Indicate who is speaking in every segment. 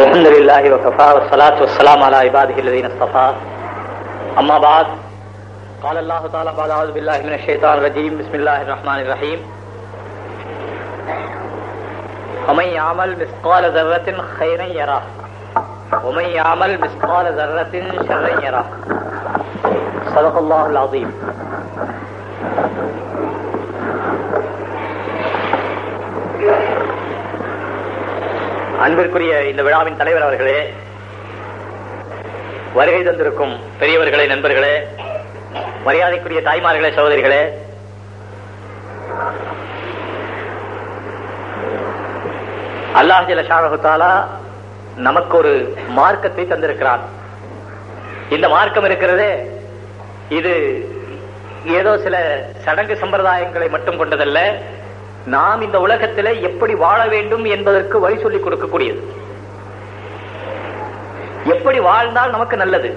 Speaker 1: الحمد لله وكفى والصلاة والسلام على عباده الذين اصطفى أما بعد قال الله تعالى بعد أعوذ بالله من الشيطان الرجيم بسم الله الرحمن الرحيم ومن يعمل مثقال ذرة خيرا يراه ومن يعمل مثقال ذرة شرا يراه صدق الله العظيم அன்பிற்குரிய இந்த விழாவின் தலைவர் அவர்களே வருகை தந்திருக்கும் பெரியவர்களே நண்பர்களே மரியாதைக்குரிய தாய்மார்களே சகோதரிகளே அல்லாஹ் ஜல ஷானகுத்தாலா நமக்கு ஒரு மார்க்கத்தை தந்திருக்கிறான் இந்த மார்க்கம் இருக்கிறதே இது ஏதோ சில சடங்கு சம்பிரதாயங்களை மட்டும் கொண்டதல்ல நாம் இந்த உலகத்திலே எப்படி வாழ வேண்டும் என்பதற்கு வழி சொல்லிக் கொடுக்கக்கூடியது எப்படி வாழ்ந்தால் நமக்கு நல்லது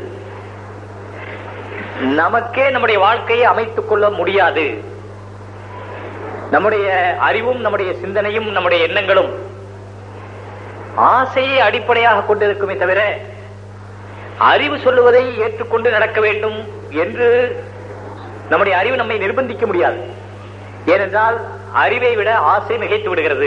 Speaker 1: நமக்கே நம்முடைய வாழ்க்கையை அமைத்துக் கொள்ள முடியாது நம்முடைய அறிவும் நம்முடைய சிந்தனையும் நம்முடைய எண்ணங்களும் ஆசையை அடிப்படையாக கொண்டிருக்குமே தவிர அறிவு சொல்லுவதை ஏற்றுக்கொண்டு நடக்க வேண்டும் என்று நம்முடைய அறிவு நம்மை நிர்பந்திக்க முடியாது ஏனென்றால் அறிவை விட ஆசை மிகைத்து விடுகிறது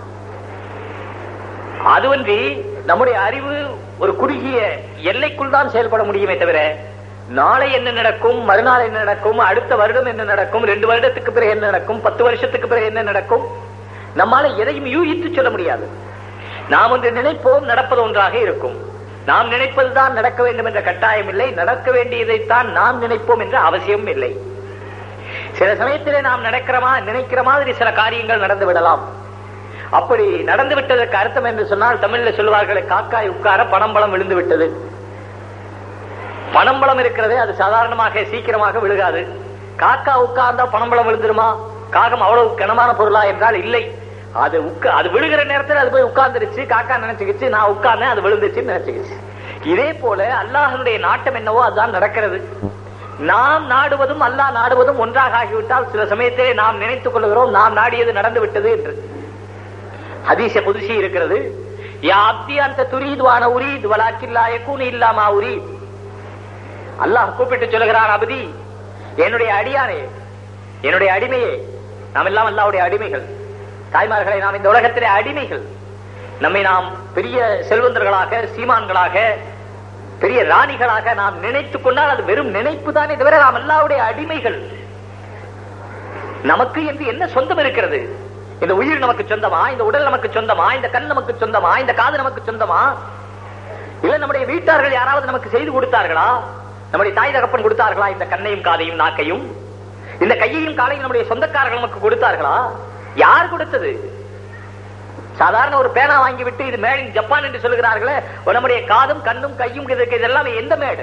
Speaker 1: அதுவன்றி நம்முடைய அறிவு ஒரு குறுகிய எல்லைக்குள் தான் செயல்பட முடியுமே தவிர நாளை என்ன நடக்கும் மறுநாள் என்ன நடக்கும் அடுத்த வருடம் என்ன நடக்கும் ரெண்டு வருடத்துக்கு பிறகு என்ன நடக்கும் பத்து வருஷத்துக்கு பிறகு என்ன நடக்கும் நம்மால எதையும் யூகித்து சொல்ல முடியாது நாம் ஒன்று நினைப்போம் நடப்பது ஒன்றாக இருக்கும் நாம் நினைப்பதுதான் நடக்க வேண்டும் என்ற கட்டாயம் இல்லை நடக்க வேண்டியதைத்தான் நாம் நினைப்போம் என்ற அவசியம் இல்லை சில சமயத்திலே நாம் நடக்கிறமா நினைக்கிற மாதிரி சில காரியங்கள் நடந்து விடலாம் அப்படி நடந்து விட்டதற்கு அர்த்தம் என்று சொன்னால் தமிழ்ல சொல்லுவார்கள் காக்காய் உட்கார பணம்பழம் விழுந்து விட்டது பணம்பழம் இருக்கிறதே அது சாதாரணமாக சீக்கிரமாக விழுகாது காக்கா உட்கார்ந்தா பணம்பழம் விழுந்துருமா காகம் அவ்வளவு கனமான பொருளா என்றால் இல்லை அது உட்கா அது விழுகிற நேரத்தில் அது போய் உட்கார்ந்துருச்சு காக்கா நினைச்சுக்கிச்சு நான் உட்கார்ந்தேன் அது விழுந்துச்சுன்னு நினைச்சுக்கிச்சு இதே போல அல்லாஹனுடைய நாட்டம் என்னவோ அதுதான் நடக்கிறது நாம் நாடுவதும் அல்லாஹ் நாடுவதும் ஒன்றாக ஆகிவிட்டால் சில சமயத்திலே நாம் நினைத்துக் கொள்கிறோம் நாம் நாடியது நடந்து விட்டது என்று ஹதீச புதுசி இருக்கிறது யா அப்தி அந்த துரீதுவான உரீத் வலாக்கில்லா யகூன் இல்லாமா உரீத் அல்லாஹ் கூப்பிட்டு சொல்லுகிறான் அபதி என்னுடைய அடியானே என்னுடைய அடிமையே நாம் எல்லாம் அல்லாவுடைய அடிமைகள் தாய்மார்களை நாம் இந்த உலகத்திலே அடிமைகள் நம்மை நாம் பெரிய செல்வந்தர்களாக சீமான்களாக பெரிய ராணிகளாக நாம் நினைத்துக் கொண்டால் அது வெறும் நினைப்பு தானே தவிர நாம் எல்லாவுடைய அடிமைகள் நமக்கு என்று என்ன சொந்தம் இருக்கிறது இந்த உயிர் நமக்கு சொந்தமா இந்த உடல் நமக்கு சொந்தமா இந்த கண் நமக்கு சொந்தமா இந்த காது நமக்கு சொந்தமா இல்ல நம்முடைய வீட்டார்கள் யாராவது நமக்கு செய்து கொடுத்தார்களா நம்முடைய தாய் தகப்பன் கொடுத்தார்களா இந்த கண்ணையும் காதையும் நாக்கையும் இந்த கையையும் காலையும் நம்முடைய சொந்தக்காரர்கள் நமக்கு கொடுத்தார்களா யார் கொடுத்தது சாதாரண ஒரு பேனா வாங்கி விட்டு இது மேட் இன் ஜப்பான் என்று சொல்லுகிறார்களே நம்முடைய காதும் கண்ணும் கையும் இதற்கு இதெல்லாம் எந்த மேடு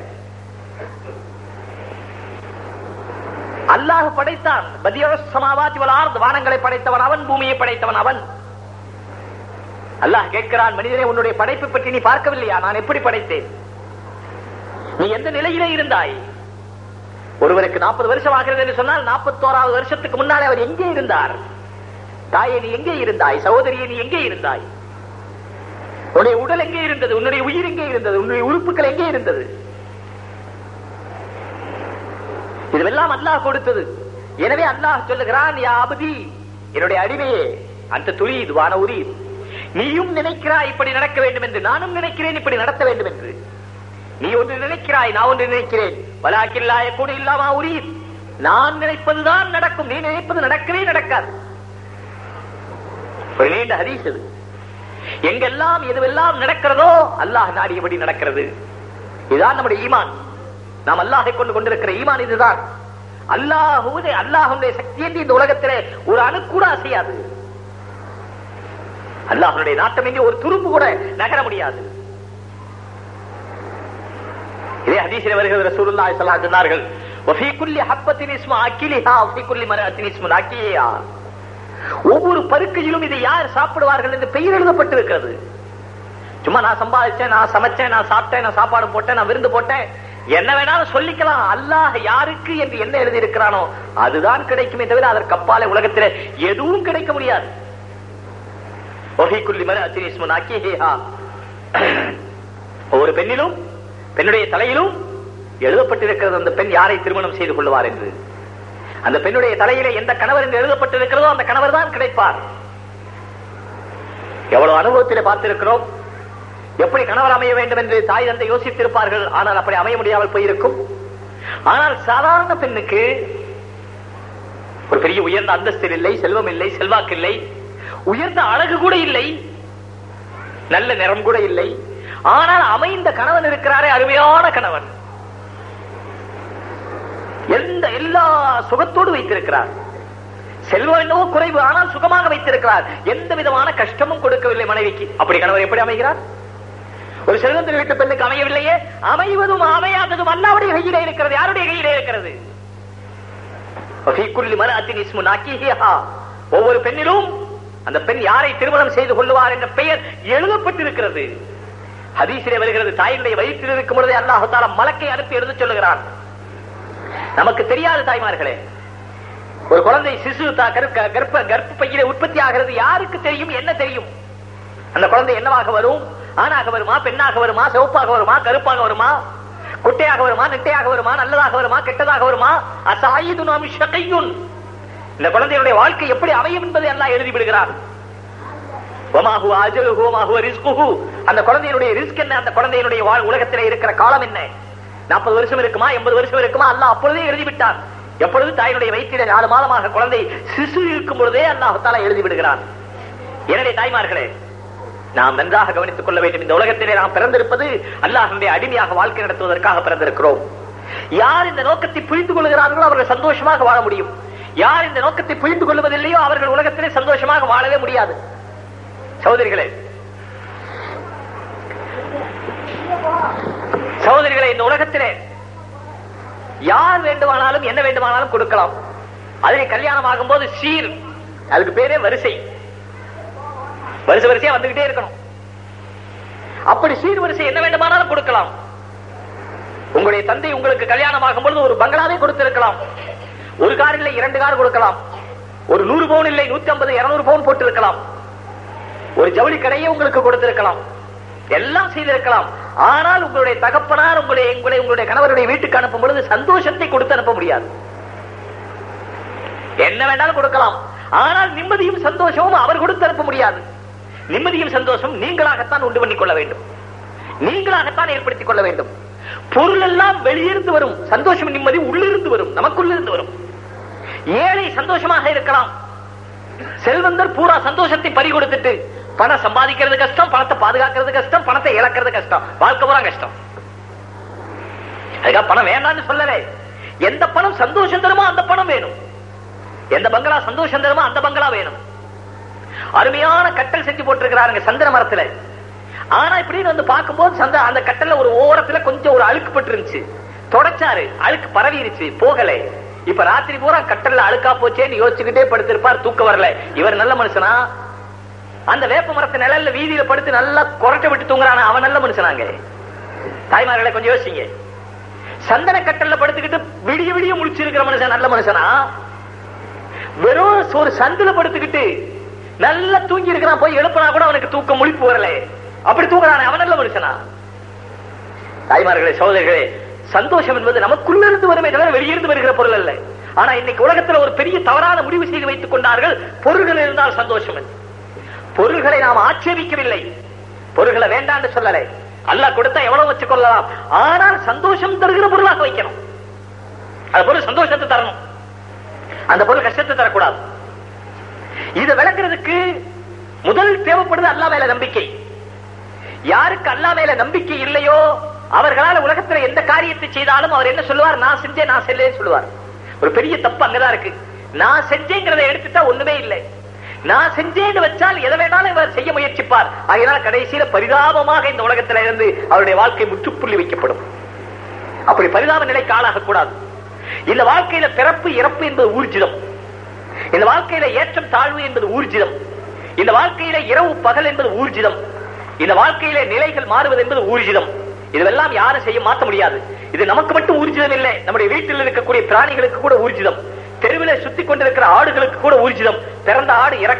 Speaker 1: அல்லாஹ் படைத்தான் சமாவாதி வளார்ந்து வானங்களை படைத்தவன் அவன் பூமியை படைத்தவன் அவன் அல்லாஹ் கேட்கிறான் மனிதனே உன்னுடைய படைப்பை பற்றி நீ பார்க்கவில்லையா நான் எப்படி படைத்தேன் நீ எந்த நிலையிலே இருந்தாய் ஒருவருக்கு நாற்பது வருஷம் ஆகிறது என்று சொன்னால் நாற்பத்தோராவது வருஷத்துக்கு முன்னாலே அவர் எங்கே இருந்தார் தாயே நீ எங்கே இருந்தாய் சகோதரியே நீ எங்கே இருந்தாய் உன்னுடைய உடல் எங்கே இருந்தது உன்னுடைய உயிர் எங்கே இருந்தது உன்னுடைய உறுப்புகள் எங்கே இருந்தது இதுவெல்லாம் அல்லாஹ் கொடுத்தது எனவே அல்லாஹ் சொல்லுகிறான் யா அபதி என்னுடைய அடிமையே அந்த துளி இதுவான உரி நீயும் நினைக்கிறாய் இப்படி நடக்க வேண்டும் என்று நானும் நினைக்கிறேன் இப்படி நடத்த வேண்டும் என்று நீ ஒன்று நினைக்கிறாய் நான் ஒன்று நினைக்கிறேன் வலாக்கில்லாய கூட இல்லாமா உரி நான் நினைப்பதுதான் நடக்கும் நீ நினைப்பது நடக்கவே நடக்காது ஒரு நீண்ட ஹதீஸ் இது எங்கெல்லாம் எதுவெல்லாம் நடக்கிறதோ அல்லாஹ் நாடியபடி நடக்கிறது இதுதான் நம்முடைய ஈமான் நாம் அல்லாஹை கொண்டு கொண்டிருக்கிற ஈமான் இதுதான் அல்லாஹுவே அல்லாஹுடைய சக்தி என்று இந்த உலகத்திலே ஒரு அணு கூட அசையாது அல்லாஹனுடைய நாட்டம் என்று ஒரு துரும்பு கூட நகர முடியாது இதே ஹதீசில் வருகிற ரசூலுல்லாஹி ஸல்லல்லாஹு அலைஹி சொன்னார்கள் வஃபீ குல்லி ஹப்பத்தின் இஸ்மு அக்கிலிஹா வஃபீ குல்லி மரஅத்தின் இஸ்மு நாக்கியா ஒவ்வொரு பருக்கையிலும் இதை யார் சாப்பிடுவார்கள் என்று பெயர் எழுதப்பட்டிருக்கிறது சும்மா நான் சம்பாதிச்சேன் நான் சமைச்சேன் நான் சாப்பிட்டேன் நான் சாப்பாடு போட்டேன் நான் விருந்து போட்டேன் என்ன வேணாலும் சொல்லிக்கலாம் அல்லாஹ் யாருக்கு என்று என்ன எழுதி இருக்கிறானோ அதுதான் கிடைக்குமே தவிர அதற்கு அப்பாலே உலகத்தில் எதுவும் கிடைக்க முடியாது ஒஹி குல்லி மர அத்தினிஸ்மு நாக்கிஹா ஒவ்வொரு பெண்ணிலும் பெண்ணுடைய தலையிலும் எழுதப்பட்டிருக்கிறது அந்த பெண் யாரை திருமணம் செய்து கொள்வார் என்று அந்த பெண்ணுடைய தலையிலே எந்த கணவர் என்று எழுதப்பட்டிருக்கிறதோ அந்த கணவர் தான் கிடைப்பார் எவ்வளவு அனுபவத்திலே பார்த்திருக்கிறோம் எப்படி கணவர் அமைய வேண்டும் என்று தாய் தந்தை யோசித்திருப்பார்கள் ஆனால் அப்படி அமைய முடியாமல் போயிருக்கும் ஆனால் சாதாரண பெண்ணுக்கு ஒரு பெரிய உயர்ந்த அந்தஸ்தில் இல்லை செல்வம் இல்லை செல்வாக்கு இல்லை உயர்ந்த அழகு கூட இல்லை நல்ல நிறம் கூட இல்லை ஆனால் அமைந்த கணவன் இருக்கிறாரே அருமையான கணவன் எந்த எல்லா சுகத்தோடு வைத்திருக்கிறார் செல்வம் என்னவோ குறைவு ஆனால் சுகமாக வைத்திருக்கிறார் எந்த விதமான கஷ்டமும் கொடுக்கவில்லை மனைவிக்கு அப்படி கணவர் எப்படி அமைகிறார் ஒரு செல்வந்தர் வீட்டு பெண்ணுக்கு அமையவில்லையே அமைவதும் அமையாததும் அல்லாவுடைய கையிலே இருக்கிறது யாருடைய கையிலே இருக்கிறது وفي كل مرأة اسم ناكيها. ஒவ்வொரு பெண்ணிலும் அந்த பெண் யாரை திருமணம் செய்து கொள்வார் என்ற பெயர் எழுதப்பட்டிருக்கிறது ஹதீஸிலே வருகிறது தாயினுடைய வயிற்றில் இருக்கும் பொழுதே அல்லாஹு தாலா மலக்கை அனுப்பி எழுத சொல்லுகிறான் நமக்கு தெரியாது தாய்மார்களே ஒரு குழந்தை சிசு தா- கர்ப்ப கர்ப்ப கர்ப்ப பையிலே உற்பத்தி ஆகிறது யாருக்கு தெரியும் என்ன தெரியும் அந்த குழந்தை என்னவாக வரும் ஆணாக வருமா பெண்ணாக வருமா சிவப்பாக வருமா கருப்பாக வருமா குட்டையாக வருமா நெட்டையாக வருமா நல்லதாக வருமா கெட்டதாக வருமா அசாயிதுன் அம் ஷகையுன் இந்த குழந்தையுடைய வாழ்க்கை எப்படி அமையும் என்பதை எல்லாம் எழுதி விடுகிறார் வமாஹு அஜலுஹு வமாஹு ரிஸ்குஹு அந்த குழந்தையினுடைய ரிஸ்க் என்ன அந்த குழந்தையினுடைய வாழ் உலகத்திலே இருக்கிற காலம் என்ன நாற்பது வருஷம் இருக்குமா எண்பது வருஷம் இருக்குமா அல்லாஹ் அப்பொழுதே எழுதி விட்டான் எப்பொழுது தாயினுடைய வயிற்றிலே நாலு மாதமாக குழந்தை சிசு இருக்கும் பொழுதே அல்லாஹ் தாலா எழுதி விடுகிறான் எனவே தாய்மார்களே நாம் நன்றாக கவனித்துக் கொள்ள வேண்டும் இந்த உலகத்திலே நாம் பிறந்திருப்பது அல்லாஹனுடைய அடிமையாக வாழ்க்கை நடத்துவதற்காக பிறந்திருக்கிறோம் யார் இந்த நோக்கத்தை புரிந்து கொள்கிறார்களோ அவர்கள் சந்தோஷமாக வாழ முடியும் யார் இந்த நோக்கத்தை புரிந்து கொள்வதில்லையோ அவர்கள் உலகத்திலே சந்தோஷமாக வாழவே முடியாது சகோதரிகளே சகோதரிகளே இந்த உலகத்திலே யார் வேண்டுமானாலும் என்ன வேண்டுமானாலும் கொடுக்கலாம் அதிலே கல்யாணம் ஆகும்போது சீர் அதுக்கு பேரே வரிசை வரிசை வரிசையா வந்துகிட்டே இருக்கணும் அப்படி சீர் வரிசை என்ன வேண்டுமானாலும் கொடுக்கலாம் உங்களுடைய தந்தை உங்களுக்கு கல்யாணம் ஆகும் பொழுது ஒரு பங்களாவே கொடுத்திருக்கலாம் ஒரு கார் இல்லை இரண்டு கார் கொடுக்கலாம் ஒரு நூறு பவுன் இல்லை நூத்தி ஐம்பது இருநூறு பவுன் போட்டு இருக்கலாம் ஒரு ஜவுளி கடையே உங்களுக்கு கொடுத்திருக்கலாம் எல்லாம் செய்திருக்கலாம் ஆனால் உங்களுடைய தகப்பனார் உங்களுடைய உங்களை உங்களுடைய கணவருடைய வீட்டுக்கு அனுப்பும் பொழுது சந்தோஷத்தை கொடுத்து அனுப்ப முடியாது என்ன வேண்டாலும் கொடுக்கலாம் ஆனால் நிம்மதியும் சந்தோஷமும் அவர் கொடுத்து அனுப்ப முடியாது நிம்மதியும் சந்தோஷம் நீங்களாகத்தான் உண்டு பண்ணிக் கொள்ள வேண்டும் நீங்களாகத்தான் ஏற்படுத்திக் கொள்ள வேண்டும் பொருள் எல்லாம் வெளியிருந்து வரும் சந்தோஷம் நிம்மதி உள்ளிருந்து வரும் நமக்குள்ளிருந்து வரும் ஏழை சந்தோஷமாக இருக்கலாம் செல்வந்தர் பூரா சந்தோஷத்தை பறி கொடுத்துட்டு பணம் சம்பாதிக்கிறது கஷ்டம் பணத்தை பாதுகாக்கிறது கஷ்டம் பணத்தை இழக்கிறது கஷ்டம் வாழ்க்கை பூரா கஷ்டம் அதுக்காக பணம் வேண்டாம்னு சொல்லவே எந்த பணம் சந்தோஷம் தருமோ அந்த பணம் வேணும் எந்த பங்களா சந்தோஷம் தருமோ அந்த பங்களா வேணும் அருமையான கட்டல் செஞ்சு போட்டிருக்கிறாருங்க சந்திர மரத்துல ஆனா இப்படின்னு வந்து பார்க்கும்போது சந்த அந்த கட்டல்ல ஒரு ஓரத்துல கொஞ்சம் ஒரு அழுக்கு பட்டு இருந்துச்சு தொடச்சாரு அழுக்கு பரவிருச்சு போகல இப்ப ராத்திரி பூரா கட்டல்ல அழுக்கா போச்சேன்னு யோசிச்சுக்கிட்டே படுத்திருப்பார் தூக்க வரல இவர் நல்ல மனுஷனா அந்த வேப்ப மரத்து நிழல்ல வீதியில படுத்து நல்லா குரட்டை விட்டு தூங்குறான அவன் நல்ல மனுஷனாங்க தாய்மார்களை கொஞ்சம் யோசிங்க சந்தன கட்டல்ல படுத்துக்கிட்டு விடிய விடிய முழிச்சிருக்கிற மனுஷன் நல்ல மனுஷனா வெறும் ஒரு சந்துல படுத்துக்கிட்டு நல்லா தூங்கி இருக்கிறான் போய் எழுப்பினா கூட அவனுக்கு தூக்கம் முழிப்பு வரல அப்படி தூங்குறானே அவன் நல்ல மனுஷனா தாய்மார்களே சகோதரிகளே சந்தோஷம் என்பது நமக்குள்ள இருந்து வருமே தவிர வெளியிருந்து வருகிற பொருள் அல்ல ஆனா இன்னைக்கு உலகத்துல ஒரு பெரிய தவறான முடிவு செய்து வைத்துக் கொண்டார்கள் பொருள்கள் இருந்தால் சந்தோஷம் என்று. பொருள்களை நாம் ஆட்சேபிக்கவில்லை பொருள்களை வேண்டாம்னு சொல்லலை அல்லாஹ் கொடுத்தா எவ்வளவு வச்சு கொள்ளலாம் ஆனால் சந்தோஷம் தருகிற பொருளாக வைக்கணும் அந்த பொருள் சந்தோஷத்தை தரணும் அந்த பொருள் கஷ்டத்தை தரக்கூடாது இதை விளக்குறதுக்கு முதல் தேவைப்படுது அல்லா மேல நம்பிக்கை யாருக்கு அல்லா மேல நம்பிக்கை இல்லையோ அவர்களால் உலகத்துல எந்த காரியத்தை செய்தாலும் அவர் என்ன சொல்லுவார் நான் செஞ்சேன் நான் செல்லேன்னு சொல்லுவார் ஒரு பெரிய தப்பு அங்கதான் இருக்கு நான் செஞ்சேங்கிறத எடுத்துட்டா ஒண்ணுமே இல்லை நான் செஞ்சேன்னு வச்சால் எதை வேணாலும் இவர் செய்ய முயற்சிப்பார் அதனால கடைசியில பரிதாபமாக இந்த உலகத்துல இருந்து அவருடைய வாழ்க்கை முற்றுப்புள்ளி வைக்கப்படும் அப்படி பரிதாப நிலைக்கு ஆளாக கூடாது இந்த வாழ்க்கையில பிறப்பு இறப்பு என்பது ஊர்ஜிதம் இந்த வாழ்க்கையில ஏற்றம் தாழ்வு என்பது ஊர்ஜிதம் இந்த வாழ்க்கையில இரவு பகல் என்பது ஊர்ஜிதம் இந்த வாழ்க்கையில நிலைகள் மாறுவது என்பது ஊர்ஜிதம் இதெல்லாம் யாரும் செய்ய மாற்ற முடியாது இது நமக்கு மட்டும் ஊர்ஜிதம் இல்லை நம்முடைய வீட்டில் இருக்கக்கூடிய பிராணிகளுக்கு கூட ஊர்ஜிதம் தெருவில சுத்தி கொண்டிருக்கிற ஆடுகளுக்கு கூட ஊர்ஜிதம் பிறந்த ஆடு இறக்கும்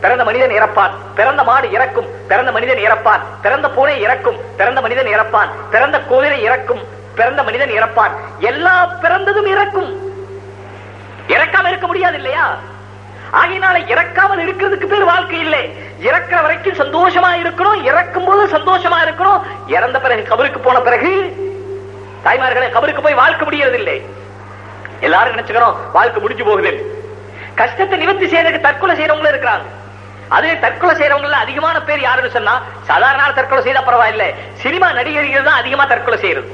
Speaker 1: பிறந்த மனிதன் இறப்பான் பிறந்த மாடு இறக்கும் பிறந்த மனிதன் இறப்பான் பிறந்த பூனை இறக்கும் பிறந்த மனிதன் இறப்பான் பிறந்த குதிரை இறக்கும் பிறந்த மனிதன் இறப்பான் எல்லா பிறந்ததும் இறக்கும் இறக்காம இருக்க முடியாது இல்லையா ஆகையினால இறக்காமல் இருக்கிறதுக்கு பேர் வாழ்க்கை இல்லை இறக்கிற வரைக்கும் சந்தோஷமா இருக்கணும் இறக்கும் போது சந்தோஷமா இருக்கணும் இறந்த பிறகு கபருக்கு போன பிறகு தாய்மார்களை கபருக்கு போய் வாழ்க்கை முடியறது இல்லை எல்லாரும் நினைச்சுக்கிறோம் வாழ்க்கை முடிஞ்சு போகுது கஷ்டத்தை நிவர்த்தி செய்யறதுக்கு தற்கொலை செய்யறவங்களும் இருக்கிறாங்க அதே தற்கொலை செய்யறவங்க அதிகமான பேர் யாருன்னு சொன்னா சாதாரண ஆள் தற்கொலை செய்தா பரவாயில்ல சினிமா நடிகர்கள் தான் அதிகமா தற்கொலை செய்யறது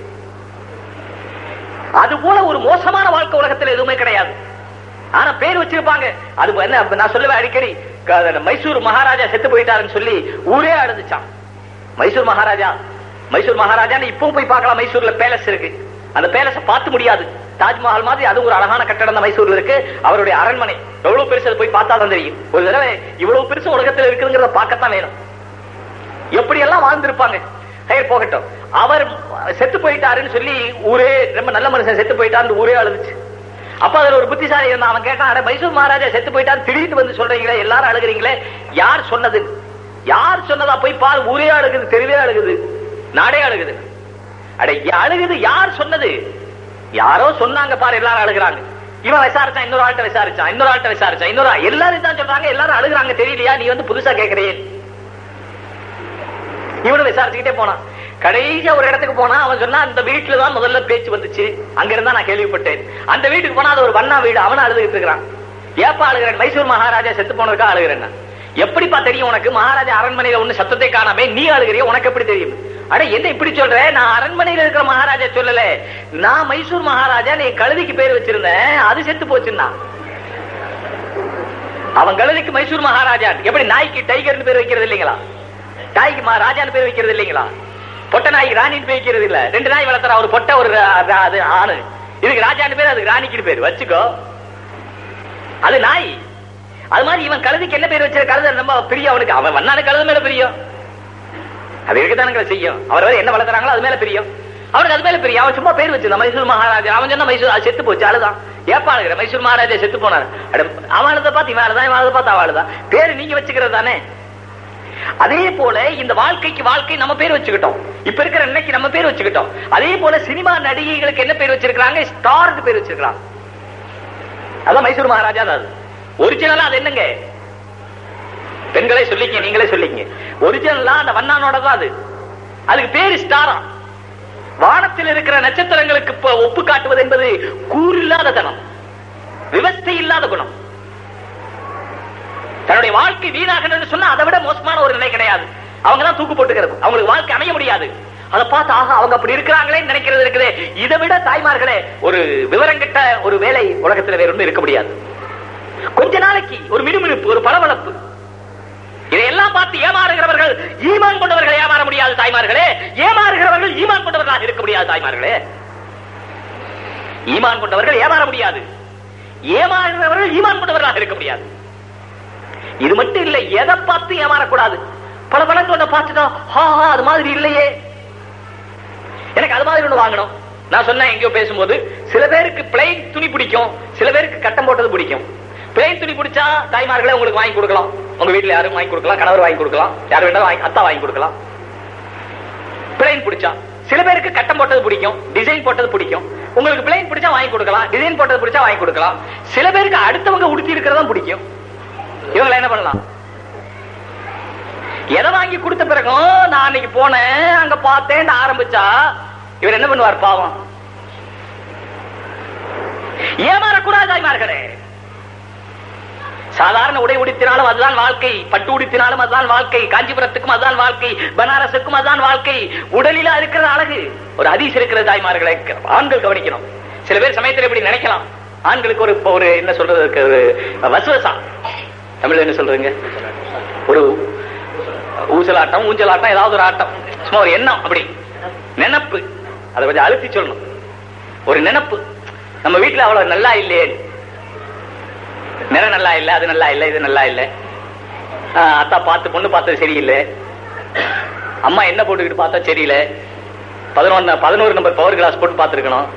Speaker 1: அது போல ஒரு மோசமான வாழ்க்கை உலகத்துல எதுவுமே கிடையாது ஆனா பேர் வச்சிருப்பாங்க அது என்ன நான் சொல்லுவேன் அடிக்கடி க- மைசூர் மகாராஜா செத்து போயிட்டாருன்னு சொல்லி ஊரே அழுதுச்சான் மைசூர் மகாராஜா மைசூர் மகாராஜான்னு இப்பவும் போய் பார்க்கலாம் மைசூர்ல பேலஸ் இருக்கு அந்த பேலஸ பார்த்து முடியாது தாஜ்மஹால் மாதிரி அது ஒரு அழகான கட்டடம் தான் மைசூர்ல இருக்கு அவருடைய அரண்மனை எவ்வளவு பெருசு அது போய் பார்த்தா தான் தெரியும் ஒரு தடவை இவ்வளவு பெருசு உலகத்துல இருக்குங்கிறத பார்க்கத்தான் வேணும் எப்படி எல்லாம் வாழ்ந்திருப்பாங்க ஹேர் போகட்டும் அவர் செத்து போயிட்டாருன்னு சொல்லி ஊரே ரொம்ப நல்ல மனுஷன் செத்து போயிட்டாருன்னு ஊரே அழுதுச்சு அப்ப அதுல ஒரு புத்திசாலி இருந்தான் அவன் கேட்டான் "அட, மைசூர் மகாராஜா செத்து போயிட்டாரு திடீர்னு வந்து சொல்றீங்களே எல்லாரும் அழுகுறீங்களே யார் சொன்னது யார் சொன்னதா போய் பாரு ஊரே அழுகுது தெருவே அழுகுது நாடே அழுகுது அட யா- அழுகுது யார் சொன்னது யாரோ சொன்னாங்க பாரு எல்லாரும் அழுகுறாங்க இவன் விசாரிச்சான் இன்னொரு ஆள்கிட்ட விசாரிச்சான் இன்னொரு ஆள்கிட்ட விசாரிச்சான் இன்னொரு ஆள். எல்லாரும் தான் சொல்றாங்க எல்லாரும் அழுகுறாங்க தெரியலையா நீ வந்து புதுசா கேக்குறேன் இவனும் விசாரிச்சுக்கிட்டே போனான் கடைசியா ஒரு இடத்துக்கு போனா அவன் சொன்னா அந்த வீட்டுல தான் முதல்ல பேச்சு வந்துச்சு அங்க இருந்தா நான் கேள்விப்பட்டேன் அந்த வீட்டுக்கு போனா அது ஒரு வண்ணா வீடு அவன அழுதுகிட்டு இருக்கிறான் ஏப்பா அழுகிறேன் மைசூர் மகாராஜா செத்து போனதுக்கா அழுகிறேன் நான். எப்படிப்பா தெரியும் உனக்கு மகாராஜா அரண்மனையில ஒண்ணு சத்தத்தை காணாமே நீ அழுகிறிய உனக்கு எப்படி தெரியும் அட என்ன இப்படி சொல்ற நான் அரண்மனையில இருக்கிற மகாராஜா சொல்லல நான் மைசூர் மகாராஜா நீ கழுதிக்கு பேர் வச்சிருந்தேன் அது செத்து போச்சுன்னா அவன் கழுதிக்கு மைசூர் மகாராஜா எப்படி நாய்க்கு டைகர்னு பேர் வைக்கிறது இல்லைங்களா நாய்க்கு மா- ராஜான்னு பேர் வைக்கிறது இல்லைங்களா பொட்டை நாய்க்கு ராணின்னு பேர் வைக்கிறது இல்ல ரெண்டு நாய் வளர்த்துற ஒரு பொட்டை ஒரு ரா- ரா- அது ஆணு இதுக்கு ராஜான்னு பேர் அதுக்கு ராணிக்கு பேர் வச்சுக்கோ அது நாய் அது மாதிரி இவன் கழுதிக்கு என்ன பேர் வச்சிருக்க கழுத ரொம்ப பிரியம் அவனுக்கு அவன் வண்ணான கழுத மேல பிரியம் அது இருக்கத்தானுங்க செய்யும் அவர் வேற என்ன வளர்த்துறாங்களோ அது மேல பிரியம் அவனுக்கு அது மேல பிரியம் அவன் சும்மா பேர் வச்சிருந்தான் மைசூர் மகாராஜா அவன் சொன்னா மைசூர் அது செத்து போச்சு அழுதான் ஏப்பா அழுகிற மைசூர் மகாராஜா செத்து போனார் அட, அவன் அழுத பார்த்து இவன் அழுதான் இவன் அழுத பார்த்து அவன் அழுதான் பேரு நீங்க வச்சுக்கிறது தானே அதே போல இந்த வாழ்க்கைக்கு வாழ்க்கை நம்ம பேர் வச்சுக்கிட்டோம் இப்ப இருக்கிற இன்னைக்கு நம்ம பேர் வச்சுக்கிட்டோம் அதே போல சினிமா நடிகைகளுக்கு என்ன பேர் வச்சிருக்காங்க ஸ்டார்னு பேர் வச்சிருக்காங்க அதான் மைசூர் மகாராஜா தான் அது ஒரிஜினலா அது என்னங்க பெண்களே சொல்லிங்க நீங்களே சொல்லிங்க ஒரிஜினலா அந்த வண்ணானோட தான் அது அதுக்கு பேரு ஸ்டாரா வானத்தில் இருக்கிற நட்சத்திரங்களுக்கு இப்ப ஒப்பு காட்டுவது என்பது கூறில்லாத தனம் விவஸ்தை இல்லாத குணம் தன்னுடைய வாழ்க்கை வீணாகணும்னு சொன்னா அதை விட மோசமான ஒரு நிலை கிடையாது அவங்க தான் தூக்கு போட்டுக்கிறது அவங்களுக்கு வாழ்க்கை அமைய முடியாது அதை பார்த்து ஆக அவங்க அப்படி இருக்கிறாங்களே நினைக்கிறது இருக்குது இதை விட தாய்மார்களே ஒரு விவரங்கிட்ட ஒரு வேலை உலகத்துல வேற ஒன்றும் இருக்க முடியாது கொஞ்ச நாளைக்கு ஒரு மினுமினுப்பு ஒரு பளபளப்பு இதையெல்லாம் பார்த்து ஏமாறுகிறவர்கள் ஈமான் கொண்டவர்கள் ஏமாற முடியாது தாய்மார்களே ஏமாறுகிறவர்கள் ஈமான் கொண்டவர்களாக இருக்க முடியாது தாய்மார்களே ஈமான் கொண்டவர்கள் ஏமாற முடியாது ஏமாறுகிறவர்கள் ஈமான் கொண்டவர்களாக இருக்க முடியாது இது மட்டும் இல்ல எதை பார்த்து ஏமாறக்கூடாது பல பழங்க ஒண்ணு பார்த்துட்டா ஹா ஹா, அது மாதிரி இல்லையே எனக்கு அது மாதிரி ஒண்ணு வாங்கணும் நான் சொன்னேன் எங்கேயோ பேசும்போது சில பேருக்கு பிளைன் துணி பிடிக்கும் சில பேருக்கு கட்டம் போட்டது பிடிக்கும் பிளைன் துணி பிடிச்சா தாய்மார்களே உங்களுக்கு வாங்கி கொடுக்கலாம் உங்க வீட்டுல யாரும் வாங்கி கொடுக்கலாம் கணவர் வாங்கி கொடுக்கலாம் யார் வேண்டாம் வாங்கி அத்தா வாங்கி கொடுக்கலாம் பிளைன் பிடிச்சா சில பேருக்கு கட்டம் போட்டது பிடிக்கும் டிசைன் போட்டது பிடிக்கும் உங்களுக்கு பிளைன் பிடிச்சா வாங்கி கொடுக்கலாம் டிசைன் போட்டது பிடிச்சா வாங்கி கொடுக்கலாம் சில பேருக்கு அடுத்தவங்க உடுத்தி இருக்கிறதா பிடிக்கும் இவங்களை என்ன பண்ணலாம் எதை வாங்கி கொடுத்த பிறகும் நான் அன்னைக்கு போனேன் அங்க பார்த்தேன் ஆரம்பிச்சா இவர் என்ன பண்ணுவார் பாவம் ஏமாறக்கூடாது தாய்மார்களே சாதாரண உடை உடுத்தினாலும் அதுதான் வாழ்க்கை பட்டு உடுத்தினாலும் அதுதான் வாழ்க்கை காஞ்சிபுரத்துக்கும் அதுதான் வாழ்க்கை பனாரசுக்கும் அதுதான் வாழ்க்கை உடலில இருக்கிறது அழகு ஒரு அதிசயம் இருக்கிறது தாய்மார்களை ஆண்கள் கவனிக்கணும் சில பேர் சமயத்தில் இப்படி நினைக்கலாம் ஆண்களுக்கு ஒரு இப்ப ஒரு என்ன சொல்றதுக்கு ஒரு வசுவசா தமிழ்ல என்ன சொல்றீங்க ஒரு ஊசலாட்டம் ஊஞ்சலாட்டம் ஏதாவது ஒரு ஆட்டம் சும்மா ஒரு எண்ணம் அப்படி நினைப்பு அதை கொஞ்சம் அழுத்தி சொல்லணும் ஒரு நினைப்பு நம்ம வீட்டுல அவ்வளவு நல்லா இல்லையே நிறம் நல்லா இல்ல அது நல்லா இல்ல இது நல்லா இல்ல ஆஹ் அத்தா பார்த்து பொண்ணு பார்த்தது சரியில்லை அம்மா என்ன போட்டுக்கிட்டு பார்த்தா சரியில்லை பதினொன்னு பதினோரு நம்பர் பவர் கிளாஸ் போட்டு பார்த்திருக்கணும்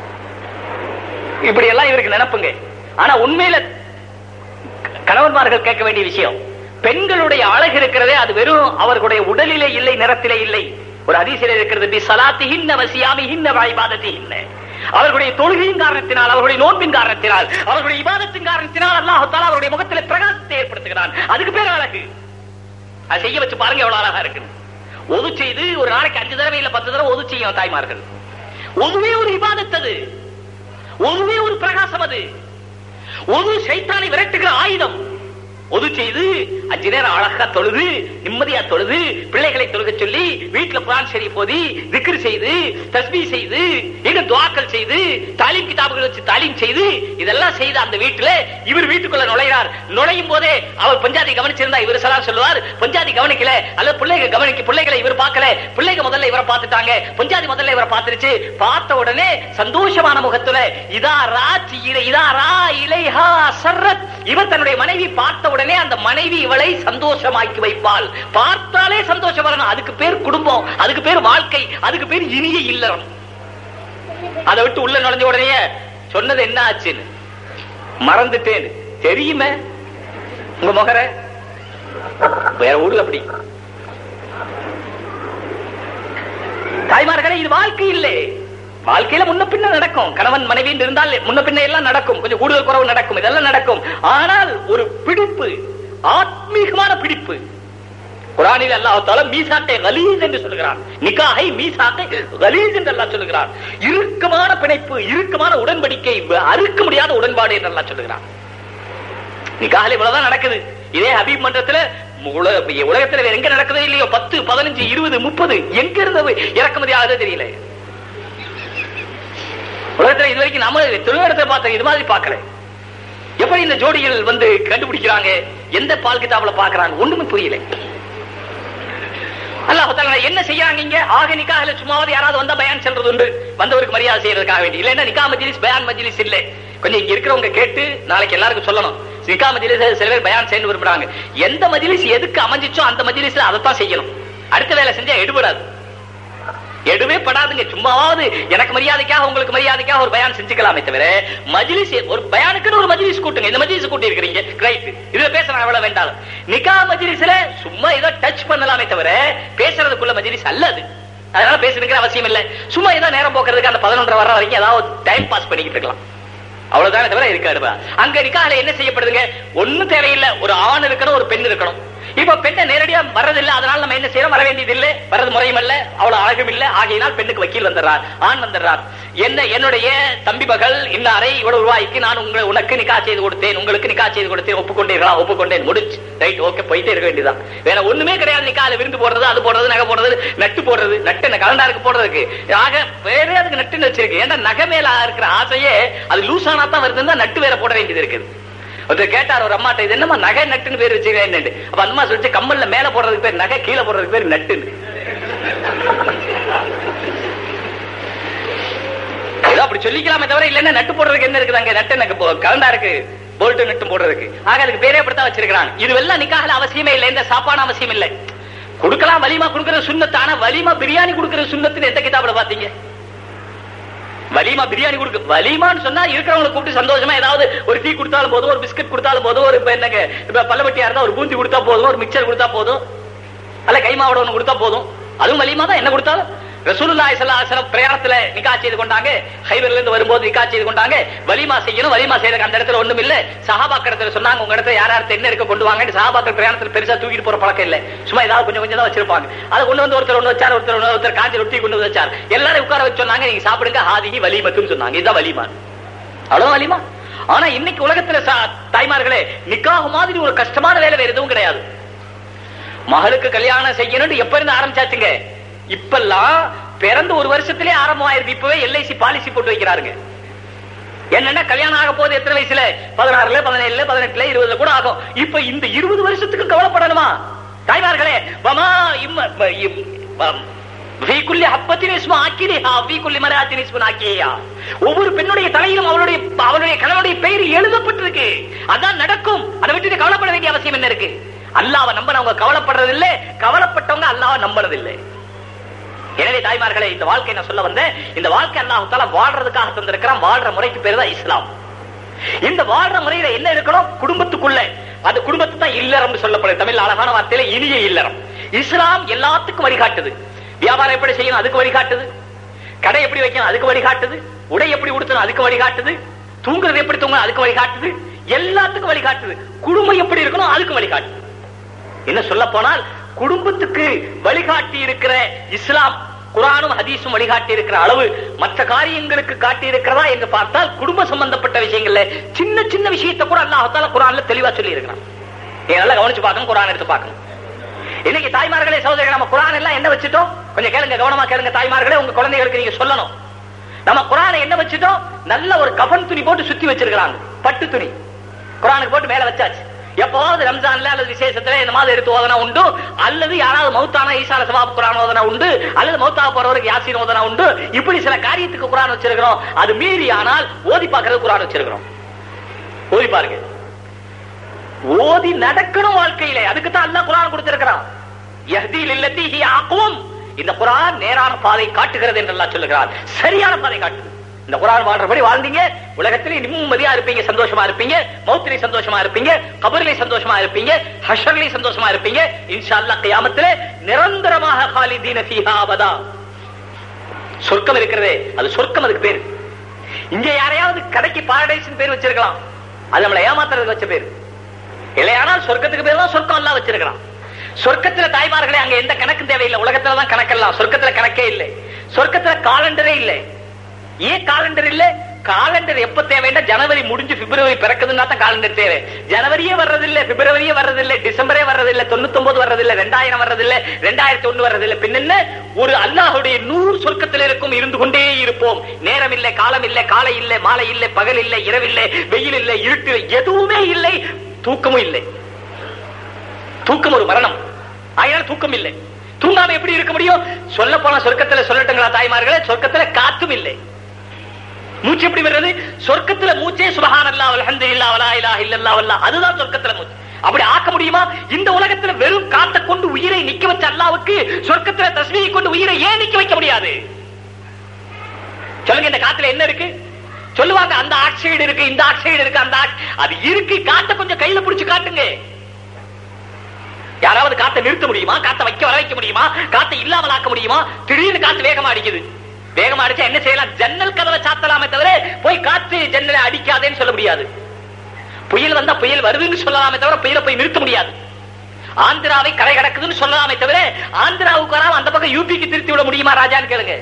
Speaker 1: இப்படி எல்லாம் இவருக்கு நினைப்புங்க ஆனா உண்மையில கணவன்மார்கள் கேட்க வேண்டிய விஷயம் பெண்களுடைய அழகு இருக்கிறதே அது வெறும் அவர்களுடைய உடலிலே இல்லை நிறத்திலே இல்லை ஒரு அதிசயம் இருக்கிறது பி சலாத்திஹின்ன வசியாமிஹின்ன வைபாதத்திஹின்ன அவர்களுடைய தொழுகையின் காரணத்தினால் அவர்களுடைய நோன்பின் காரணத்தினால் அவர்களுடைய இபாதத்தின் காரணத்தினால் அல்லாஹ் தாலா அவருடைய முகத்திலே பிரகாசத்தை ஏற்படுத்துகிறான் அதுக்கு பேர் அழகு அது செய்ய வச்சு பாருங்க எவ்வளவு அழகா இருக்கு ஒது செய்து ஒரு நாளைக்கு அஞ்சு தடவை இல்ல பத்து தடவை ஒது செய்யும் தாய்மார்கள் ஒதுவே ஒரு இபாதத் அது ஒதுவே ஒரு பிரகாசம் அது ஒது சைத்தானை விரட்டுகிற ஆயுதம் ஒது செய்து அஞ்சு நேரம் அழகா தொழுது நிம்மதியா தொழுது பிள்ளைகளை தொழுக சொல்லி வீட்டுல குரான் சரி போதி திக்ரு செய்து தஸ்பீ செய்து இன்னும் துவாக்கள் செய்து தாலீம் கிதாபுகள் வச்சு தாலீம் செய்து இதெல்லாம் செய்து அந்த வீட்டுல இவர் வீட்டுக்குள்ள நுழைகிறார் நுழையும் போதே அவர் பஞ்சாதி கவனிச்சிருந்தா இவர் சலாம் சொல்லுவார் பஞ்சாதி கவனிக்கல அல்ல பிள்ளைங்க கவனிக்க பிள்ளைகளை இவர் பார்க்கல பிள்ளைங்க முதல்ல இவரை பார்த்துட்டாங்க பஞ்சாதி முதல்ல இவரை பார்த்துருச்சு பார்த்த உடனே சந்தோஷமான முகத்துல இதா ராத் இதா ரா இலைஹா சர்ரத் இவர் தன்னுடைய மனைவி பார்த்த உடனே அந்த மனைவி இவளை சந்தோஷமாக்கி வைப்பாள் பார்த்தாலே சந்தோஷம் வரணும் அதுக்கு பேர் குடும்பம் அதுக்கு பேர் வாழ்க்கை அதுக்கு பேர் இனிய இல்லறம் அதை விட்டு உள்ள நுழைஞ்ச உடனே சொன்னது என்ன ஆச்சுன்னு மறந்துட்டேன் தெரியுமே உங்க முகர வேற ஊர்ல அப்படி தாய்மார்களே இது வாழ்க்கை இல்லை வாழ்க்கையில முன்ன பின்ன நடக்கும் கணவன் மனைவி இருந்தால் முன்ன பின்ன எல்லாம் நடக்கும் கொஞ்சம் கூடுதல் குறவு நடக்கும் இதெல்லாம் நடக்கும் ஆனால் ஒரு பிடிப்பு ஆத்மீகமான பிடிப்பு குரானில் அல்லாஹால மீசாட்டை கலீஸ் என்று சொல்லுகிறான் நிக்காகை மீசாட்டை கலீஸ் என்று அல்லாஹ் சொல்லுகிறான் இறுக்கமான பிணைப்பு இறுக்கமான உடன்படிக்கை அறுக்க முடியாத உடன்பாடு என்று அல்லாஹ் சொல்லுகிறான் நிக்காகல இவ்வளவுதான் நடக்குது இதே ஹபீப் மன்றத்துல உல- உலகத்துல வேற எங்க நடக்குதோ இல்லையோ பத்து பதினஞ்சு இருபது முப்பது எங்க இருந்து இறக்குமதி ஆகுதோ தெரியல உலகத்துல இது வரைக்கும் நம்ம தொழிலிடத்தை பார்த்த இது மாதிரி பார்க்கல எப்படி இந்த ஜோடிகள் வந்து கண்டுபிடிக்கிறாங்க எந்த பால் கிதாபுல பாக்குறாங்க ஒண்ணுமே புரியல அல்லாஹ் தஆலா என்ன செய்யறாங்க இங்க ஆக நிக்காஹ்ல சும்மாவது யாராவது வந்தா பயான் சொல்றது உண்டு வந்தவருக்கு மரியாதை செய்யறதுக்காக வேண்டி இல்லன்னா நிக்கா மஜ்லிஸ் பயான் மஜ்லிஸ் இல்ல கொஞ்சம் இங்க இருக்கிறவங்க கேட்டு நாளைக்கு எல்லாருக்கும் சொல்லணும் நிக்கா மஜ்லிஸ் சில பேர் பயான் செய்ய விரும்புறாங்க எந்த மஜ்லிஸ் எதுக்கு அமைஞ்சிச்சோ அந்த மஜ்லிஸ்ல அதைத்தான் செய்யணும் அடுத்த வேலை செஞ்சா எடுபடாது எடுவே படாதுங்க சும்மாவது எனக்கு மரியாதைக்காக உங்களுக்கு மரியாதைக்காக ஒரு பயான் செஞ்சுக்கலாமே தவிர மஜ்லிஸ் ஒரு பயானுக்குன்னு ஒரு மஜ்லிஸ் கூட்டுங்க இந்த மஜ்லிஸ் கூட்டி இருக்கிறீங்க ரைட் இதுல பேசுறாங்க எவ்வளவு வேண்டாலும் நிக்கா மஜ்லிஸ்ல சும்மா ஏதோ டச் பண்ணலாமே தவிர பேசுறதுக்குள்ள மஜ்லிஸ் அல்ல அது அதனால பேசுறதுக்கு அவசியம் இல்ல சும்மா ஏதோ நேரம் போக்குறதுக்கு அந்த பதினொன்றரை வர வரைக்கும் ஏதாவது டைம் பாஸ் பண்ணிக்கிட்டு இருக்கலாம் அவ்வளவுதானே தவிர இருக்காது அங்க நிக்கால என்ன செய்யப்படுதுங்க ஒண்ணும் தேவையில்லை ஒரு ஆண் இருக்கணும் ஒரு பெண் இருக்கணும் இப்ப பெண்ணை நேரடியா வர்றதில்லை அதனால நம்ம என்ன செய்யறோம் வர வேண்டியது இல்லை வர்றது முறையும் இல்ல அவ்வளவு அழகும் இல்ல ஆகையினால் பெண்ணுக்கு வக்கீல் வந்துடுறார் ஆண் வந்துடுறார் என்ன என்னுடைய தம்பி மகள் இன்னாரை இவ்வளவு ரூபாய்க்கு நான் உங்களை உனக்கு நிக்கா செய்து கொடுத்தேன் உங்களுக்கு நிக்கா செய்து கொடுத்தேன் ஒப்புக்கொண்டீர்களா ஒப்புக்கொண்டேன் முடிச்சு ரைட் ஓகே போயிட்டே இருக்க வேண்டியதான் வேற ஒண்ணுமே கிடையாது நிக்கால விருந்து போடுறது அது போடுறது நகை போடுறது நட்டு போடுறது நட்டு என்ன கலண்டாருக்கு போடுறதுக்கு ஆக வேற அதுக்கு நட்டுன்னு வச்சிருக்கு ஏன்னா நகை மேல இருக்கிற ஆசையே அது லூஸ் ஆனா தான் வருதுன்னா நட்டு வேற போட வேண்டியது இருக்குது ஒருத்தர் கேட்டார் ஒரு அம்மாட்ட இது என்னமா நகை நட்டுன்னு பேர் வச்சுக்கிறேன் அப்ப அந்த அம்மா சொல்லிச்சு கம்மல்ல மேல போடுறதுக்கு பேர் நகை கீழே போடுறதுக்கு பேர் நட்டுன்னு ஏதோ அப்படி சொல்லிக்கலாமே தவிர இல்லன்னா நட்டு போடுறதுக்கு என்ன இருக்குது அங்க நட்டு எனக்கு கலண்டா இருக்கு போல்ட் நட்டு போடுறதுக்கு ஆக அதுக்கு பேரே அப்படித்தான் வச்சிருக்காங்க இது எல்லாம் நிக்காகல அவசியமே இல்லை எந்த சாப்பாடு அவசியம் இல்லை கொடுக்கலாம் வலிமா கொடுக்கறது சுண்ணத்து ஆனா வலிமா பிரியாணி கொடுக்கறது சுண்ணத்துன்னு எந்த கிதாபுல பாத்தீங்க வலிமா பிரியாணி கொடுக்க வலிமான்னு சொன்னா இருக்கிறவங்களை கூப்பிட்டு சந்தோஷமா ஏதாவது ஒரு டீ கொடுத்தாலும் போதும் ஒரு பிஸ்கட் கொடுத்தாலும் போதும் ஒரு இப்ப என்னங்க இப்ப பல்லவட்டியா இருந்தா ஒரு பூந்தி கொடுத்தா போதும் ஒரு மிக்சர் கொடுத்தா போதும் அல்ல கைமாவோட ஒண்ணு கொடுத்தா போதும் அதுவும் வலிமா தான் என்ன கொடுத்தாலும் ரசூலுல்லாஹி ஸல்லல்லாஹு அலைஹி வஸல்லம் பிரயாணத்துல நிக்கா செய்து கொண்டாங்க ஹைபர்ல இருந்து வரும்போது நிக்கா செய்து கொண்டாங்க வலிமா செய்யணும் வலிமா செய்யறதுக்கு அந்த இடத்துல ஒண்ணும் இல்ல சஹாபாக்கள் இடத்துல சொன்னாங்க உங்க இடத்துல யார் யார் என்ன இருக்க கொண்டு வாங்க சஹாபாக்கள் பிரயாணத்துல பெருசா தூக்கிட்டு போற பழக்கம் இல்ல சும்மா ஏதாவது கொஞ்சம் கொஞ்சம் தான் வச்சிருப்பாங்க அதை கொண்டு வந்து ஒருத்தர் ஒண்ணு வச்சார் ஒருத்தர் ஒண்ணு ஒருத்தர் காஞ்சி ரொட்டி கொண்டு வந்து வச்சார் எல்லாரும் உட்கார வச்சு சொன்னாங்க நீங்க சாப்பிடுங்க ஹாதிகி வலிமத்துன்னு சொன்னாங்க இதுதான் வலிமா அவ்வளவு வலிமா ஆனா இன்னைக்கு உலகத்துல சா- தாய்மார்களே நிக்காக மாதிரி ஒரு கஷ்டமான வேலை வேற எதுவும் கிடையாது மகளுக்கு கல்யாணம் செய்யணும்னு எப்ப இருந்து ஆரம்பிச்சாச்சுங்க இப்பெல்லாம் பிறந்து ஒரு வருஷத்திலே ஆரம்பம் ஆயிருது இப்பவே எல்ஐசி பாலிசி போட்டு வைக்கிறாருங்க என்னன்னா கல்யாணம் ஆக போகுது எத்தனை வயசுல பதினாறுல பதினேழுல பதினெட்டுல இருபதுல கூட ஆகும் இப்ப இந்த இருபது வருஷத்துக்கு கவலைப்படணுமா தாய்மார்களே வமா இம்ம வ- இம்- வம். ஃபீ குல்லி ஹப்பத்தின் இஸ்மு ஆக்கிரிஹா, ஃபீ குல்லி மரஅத்தின் இஸ்முன் ஆக்கியா. ஒவ்வொரு பெண்ணுடைய தலையிலும் அவளுடைய அவளுடைய கணவனுடைய பெயர் எழுதப்பட்டிருக்கு அதான் நடக்கும் அதை விட்டு கவலைப்பட வேண்டிய அவசியம் என்ன இருக்கு அல்லாஹ்வை நம்பினவங்க கவலைப்படுறது இல்ல கவலைப்பட்டவங்க அல்லாஹ்வை நம்புறது இல்லை எனவே தாய்மார்களே இந்த வாழ்க்கை நான் சொல்ல வந்தேன் இந்த வாழ்க்கை அல்லாஹ் தாலா வாழ்றதுக்காக தந்திருக்கிறான் வாழ்ற முறைக்கு பேர் தான் இஸ்லாம் இந்த வாழ்ற முறையில என்ன இருக்கணும் குடும்பத்துக்குள்ள அந்த குடும்பத்தை தான் இல்லறம் சொல்லப்படுது தமிழ் அழகான வார்த்தையில இனிய இல்லறம் இஸ்லாம் எல்லாத்துக்கும் வழிகாட்டுது வியாபாரம் எப்படி செய்யணும் அதுக்கு வழிகாட்டுது கடை எப்படி வைக்கணும் அதுக்கு வழிகாட்டுது உடை எப்படி உடுத்தணும் அதுக்கு வழிகாட்டுது தூங்குறது எப்படி தூங்கணும் அதுக்கு வழிகாட்டுது எல்லாத்துக்கும் வழிகாட்டுது குடும்பம் எப்படி இருக்கணும் அதுக்கு வழிகாட்டுது என்ன சொல்ல போனால் குடும்பத்துக்கு வழிகாட்டி இருக்கிற இஸ்லாம் குரானும் ஹதீஸும் வழிகாட்டி இருக்கிற அளவு மற்ற காரியங்களுக்கு காட்டி இருக்கிறதா என்று பார்த்தால் குடும்ப சம்பந்தப்பட்ட விஷயங்கள்ல சின்ன சின்ன விஷயத்தை கூட அல்லாஹால குரான்ல தெளிவா சொல்லி இருக்கிறான் நீங்க நல்லா கவனிச்சு பார்க்கணும் குரான் எடுத்து பார்க்கணும் இன்னைக்கு தாய்மார்களே சகோதரர்கள் நம்ம குரான் எல்லாம் என்ன வச்சுட்டோம் கொஞ்சம் கேளுங்க கவனமா கேளுங்க தாய்மார்களே உங்க குழந்தைகளுக்கு நீங்க சொல்லணும் நம்ம குரானை என்ன வச்சுட்டோம் நல்ல ஒரு கஃன் துணி போட்டு சுத்தி வச்சிருக்காங்க பட்டு துணி குரானுக்கு போட்டு மேல வச்சாச்சு எப்போது ரம்ஜான்ல அல்லது விசேஷத்துல இந்த மாதிரி எடுத்து ஓதனா உண்டு அல்லது யாராவது மௌத்தான ஈசால சவாப் குரான் ஓதனா உண்டு அல்லது மௌத்தா போறவருக்கு யாசின் ஓதனா உண்டு இப்படி சில காரியத்துக்கு குரான் வச்சிருக்கிறோம் அது மீறி ஆனால் ஓதி பார்க்கறது குரான் வச்சிருக்கிறோம் ஓதி பாருங்க ஓதி நடக்கணும் வாழ்க்கையிலே அதுக்கு தான் அல்லாஹ் குரான் கொடுத்திருக்கிறான் யஹ்தீல் இல்லத்தி ஹிய அக்வம் இந்த குரான் நேரான பாதை காட்டுகிறது என்று அல்லாஹ் சொல்லுகிறார் சரியான பாதை காட்டுது இந்த குரான் வாழ்றபடி வாழ்ந்தீங்க உலகத்திலே நிம்மதியா இருப்பீங்க சந்தோஷமா இருப்பீங்க மௌத்திலே சந்தோஷமா இருப்பீங்க கபரிலே சந்தோஷமா இருப்பீங்க ஹஷர்லே சந்தோஷமா இருப்பீங்க இன்ஷா அல்லாஹ் கியாமத்திலே நிரந்தரமாக காலிதீன ஃபீஹா அபதா சொர்க்கம் இருக்கிறதே அது சொர்க்கம் அதுக்கு பேரு இங்க யாரையாவது கடைக்கு பாரடைஸ் பேர் வச்சிருக்கலாம் அது நம்மளை ஏமாத்துறதுக்கு வச்ச பேரு இல்லையானால் சொர்க்கத்துக்கு பேர் தான் சொர்க்கம் எல்லாம் வச்சிருக்கிறான் சொர்க்கத்துல தாய்மார்களே அங்க எந்த கணக்கும் தேவையில்லை உலகத்துல தான் கணக்கெல்லாம் சொர்க்கத்துல கணக்கே இல்லை சொர்க்கத்துல காலண்டரே இல்லை ஏன் காலண்டர் இல்ல காலண்டர் எப்ப தேவைன்னா ஜனவரி முடிஞ்சு பிப்ரவரி பிறக்குதுன்னா தான் காலண்டர் தேவை ஜனவரியே வர்றதில்ல பிப்ரவரியே வர்றதில்ல டிசம்பரே வர்றதில்ல தொண்ணூத்தி ஒன்பது வர்றதில்ல ரெண்டாயிரம் வர்றதில்ல ரெண்டாயிரத்தி ஒண்ணு வர்றதில்ல பின்ன ஒரு அல்லாஹுடைய நூறு சொர்க்கத்தில் இருக்கும் இருந்து கொண்டே இருப்போம் நேரம் இல்லை காலம் இல்லை காலை இல்லை மாலை இல்லை பகல் இல்லை இரவில்லை வெயில் இல்லை இருட்டு எதுவுமே இல்லை தூக்கமும் இல்லை தூக்கம் ஒரு மரணம் ஆயினால் தூக்கம் இல்லை தூங்காம எப்படி இருக்க முடியும் சொல்ல போன சொர்க்கத்துல சொல்லட்டுங்களா தாய்மார்களே சொர்க்கத்துல காத்தும் இல்லை மூச்சு எப்படி வர்றது சொர்க்கத்துல மூச்சே சுபஹான் அல்லா அல்ஹம்து இல்லா வலா இலாஹ இல்லல்லா வல்லா அதுதான் சொர்க்கத்துல மூச்சு அப்படி ஆக்க முடியுமா இந்த உலகத்துல வெறும் காத்த கொண்டு உயிரை நிக்க வச்ச அல்லாவுக்கு சொர்க்கத்துல தஸ்மியை கொண்டு உயிரை ஏன் நிக்க வைக்க முடியாது சொல்லுங்க இந்த காத்துல என்ன இருக்கு சொல்லுவாங்க அந்த ஆக்சைடு இருக்கு இந்த ஆக்சைடு இருக்கு அந்த ox- அது இருக்கு காத்த கொஞ்சம் கையில புடிச்சு காட்டுங்க யாராவது காத்தை நிறுத்த முடியுமா காத்தை வைக்க வர வைக்க முடியுமா காத்தை இல்லாமல் ஆக்க முடியுமா திடீர்னு காத்து வேகமா அடிக்குது வேகமா அடிச்சா என்ன செய்யலாம் ஜன்னல் கதவை சாத்தலாமே தவிர போய் காத்து ஜன்னலை அடிக்காதேன்னு சொல்ல முடியாது புயல் வந்தா புயல் வருதுன்னு சொல்லலாமே தவிர புயலை போய் நிறுத்த முடியாது ஆந்திராவை கரை கடக்குதுன்னு சொல்லலாமே தவிர ஆந்திராவுக்கு வராம அந்த பக்கம் யூபிக்கு திருத்தி விட முடியுமா ராஜான்னு கேளுங்க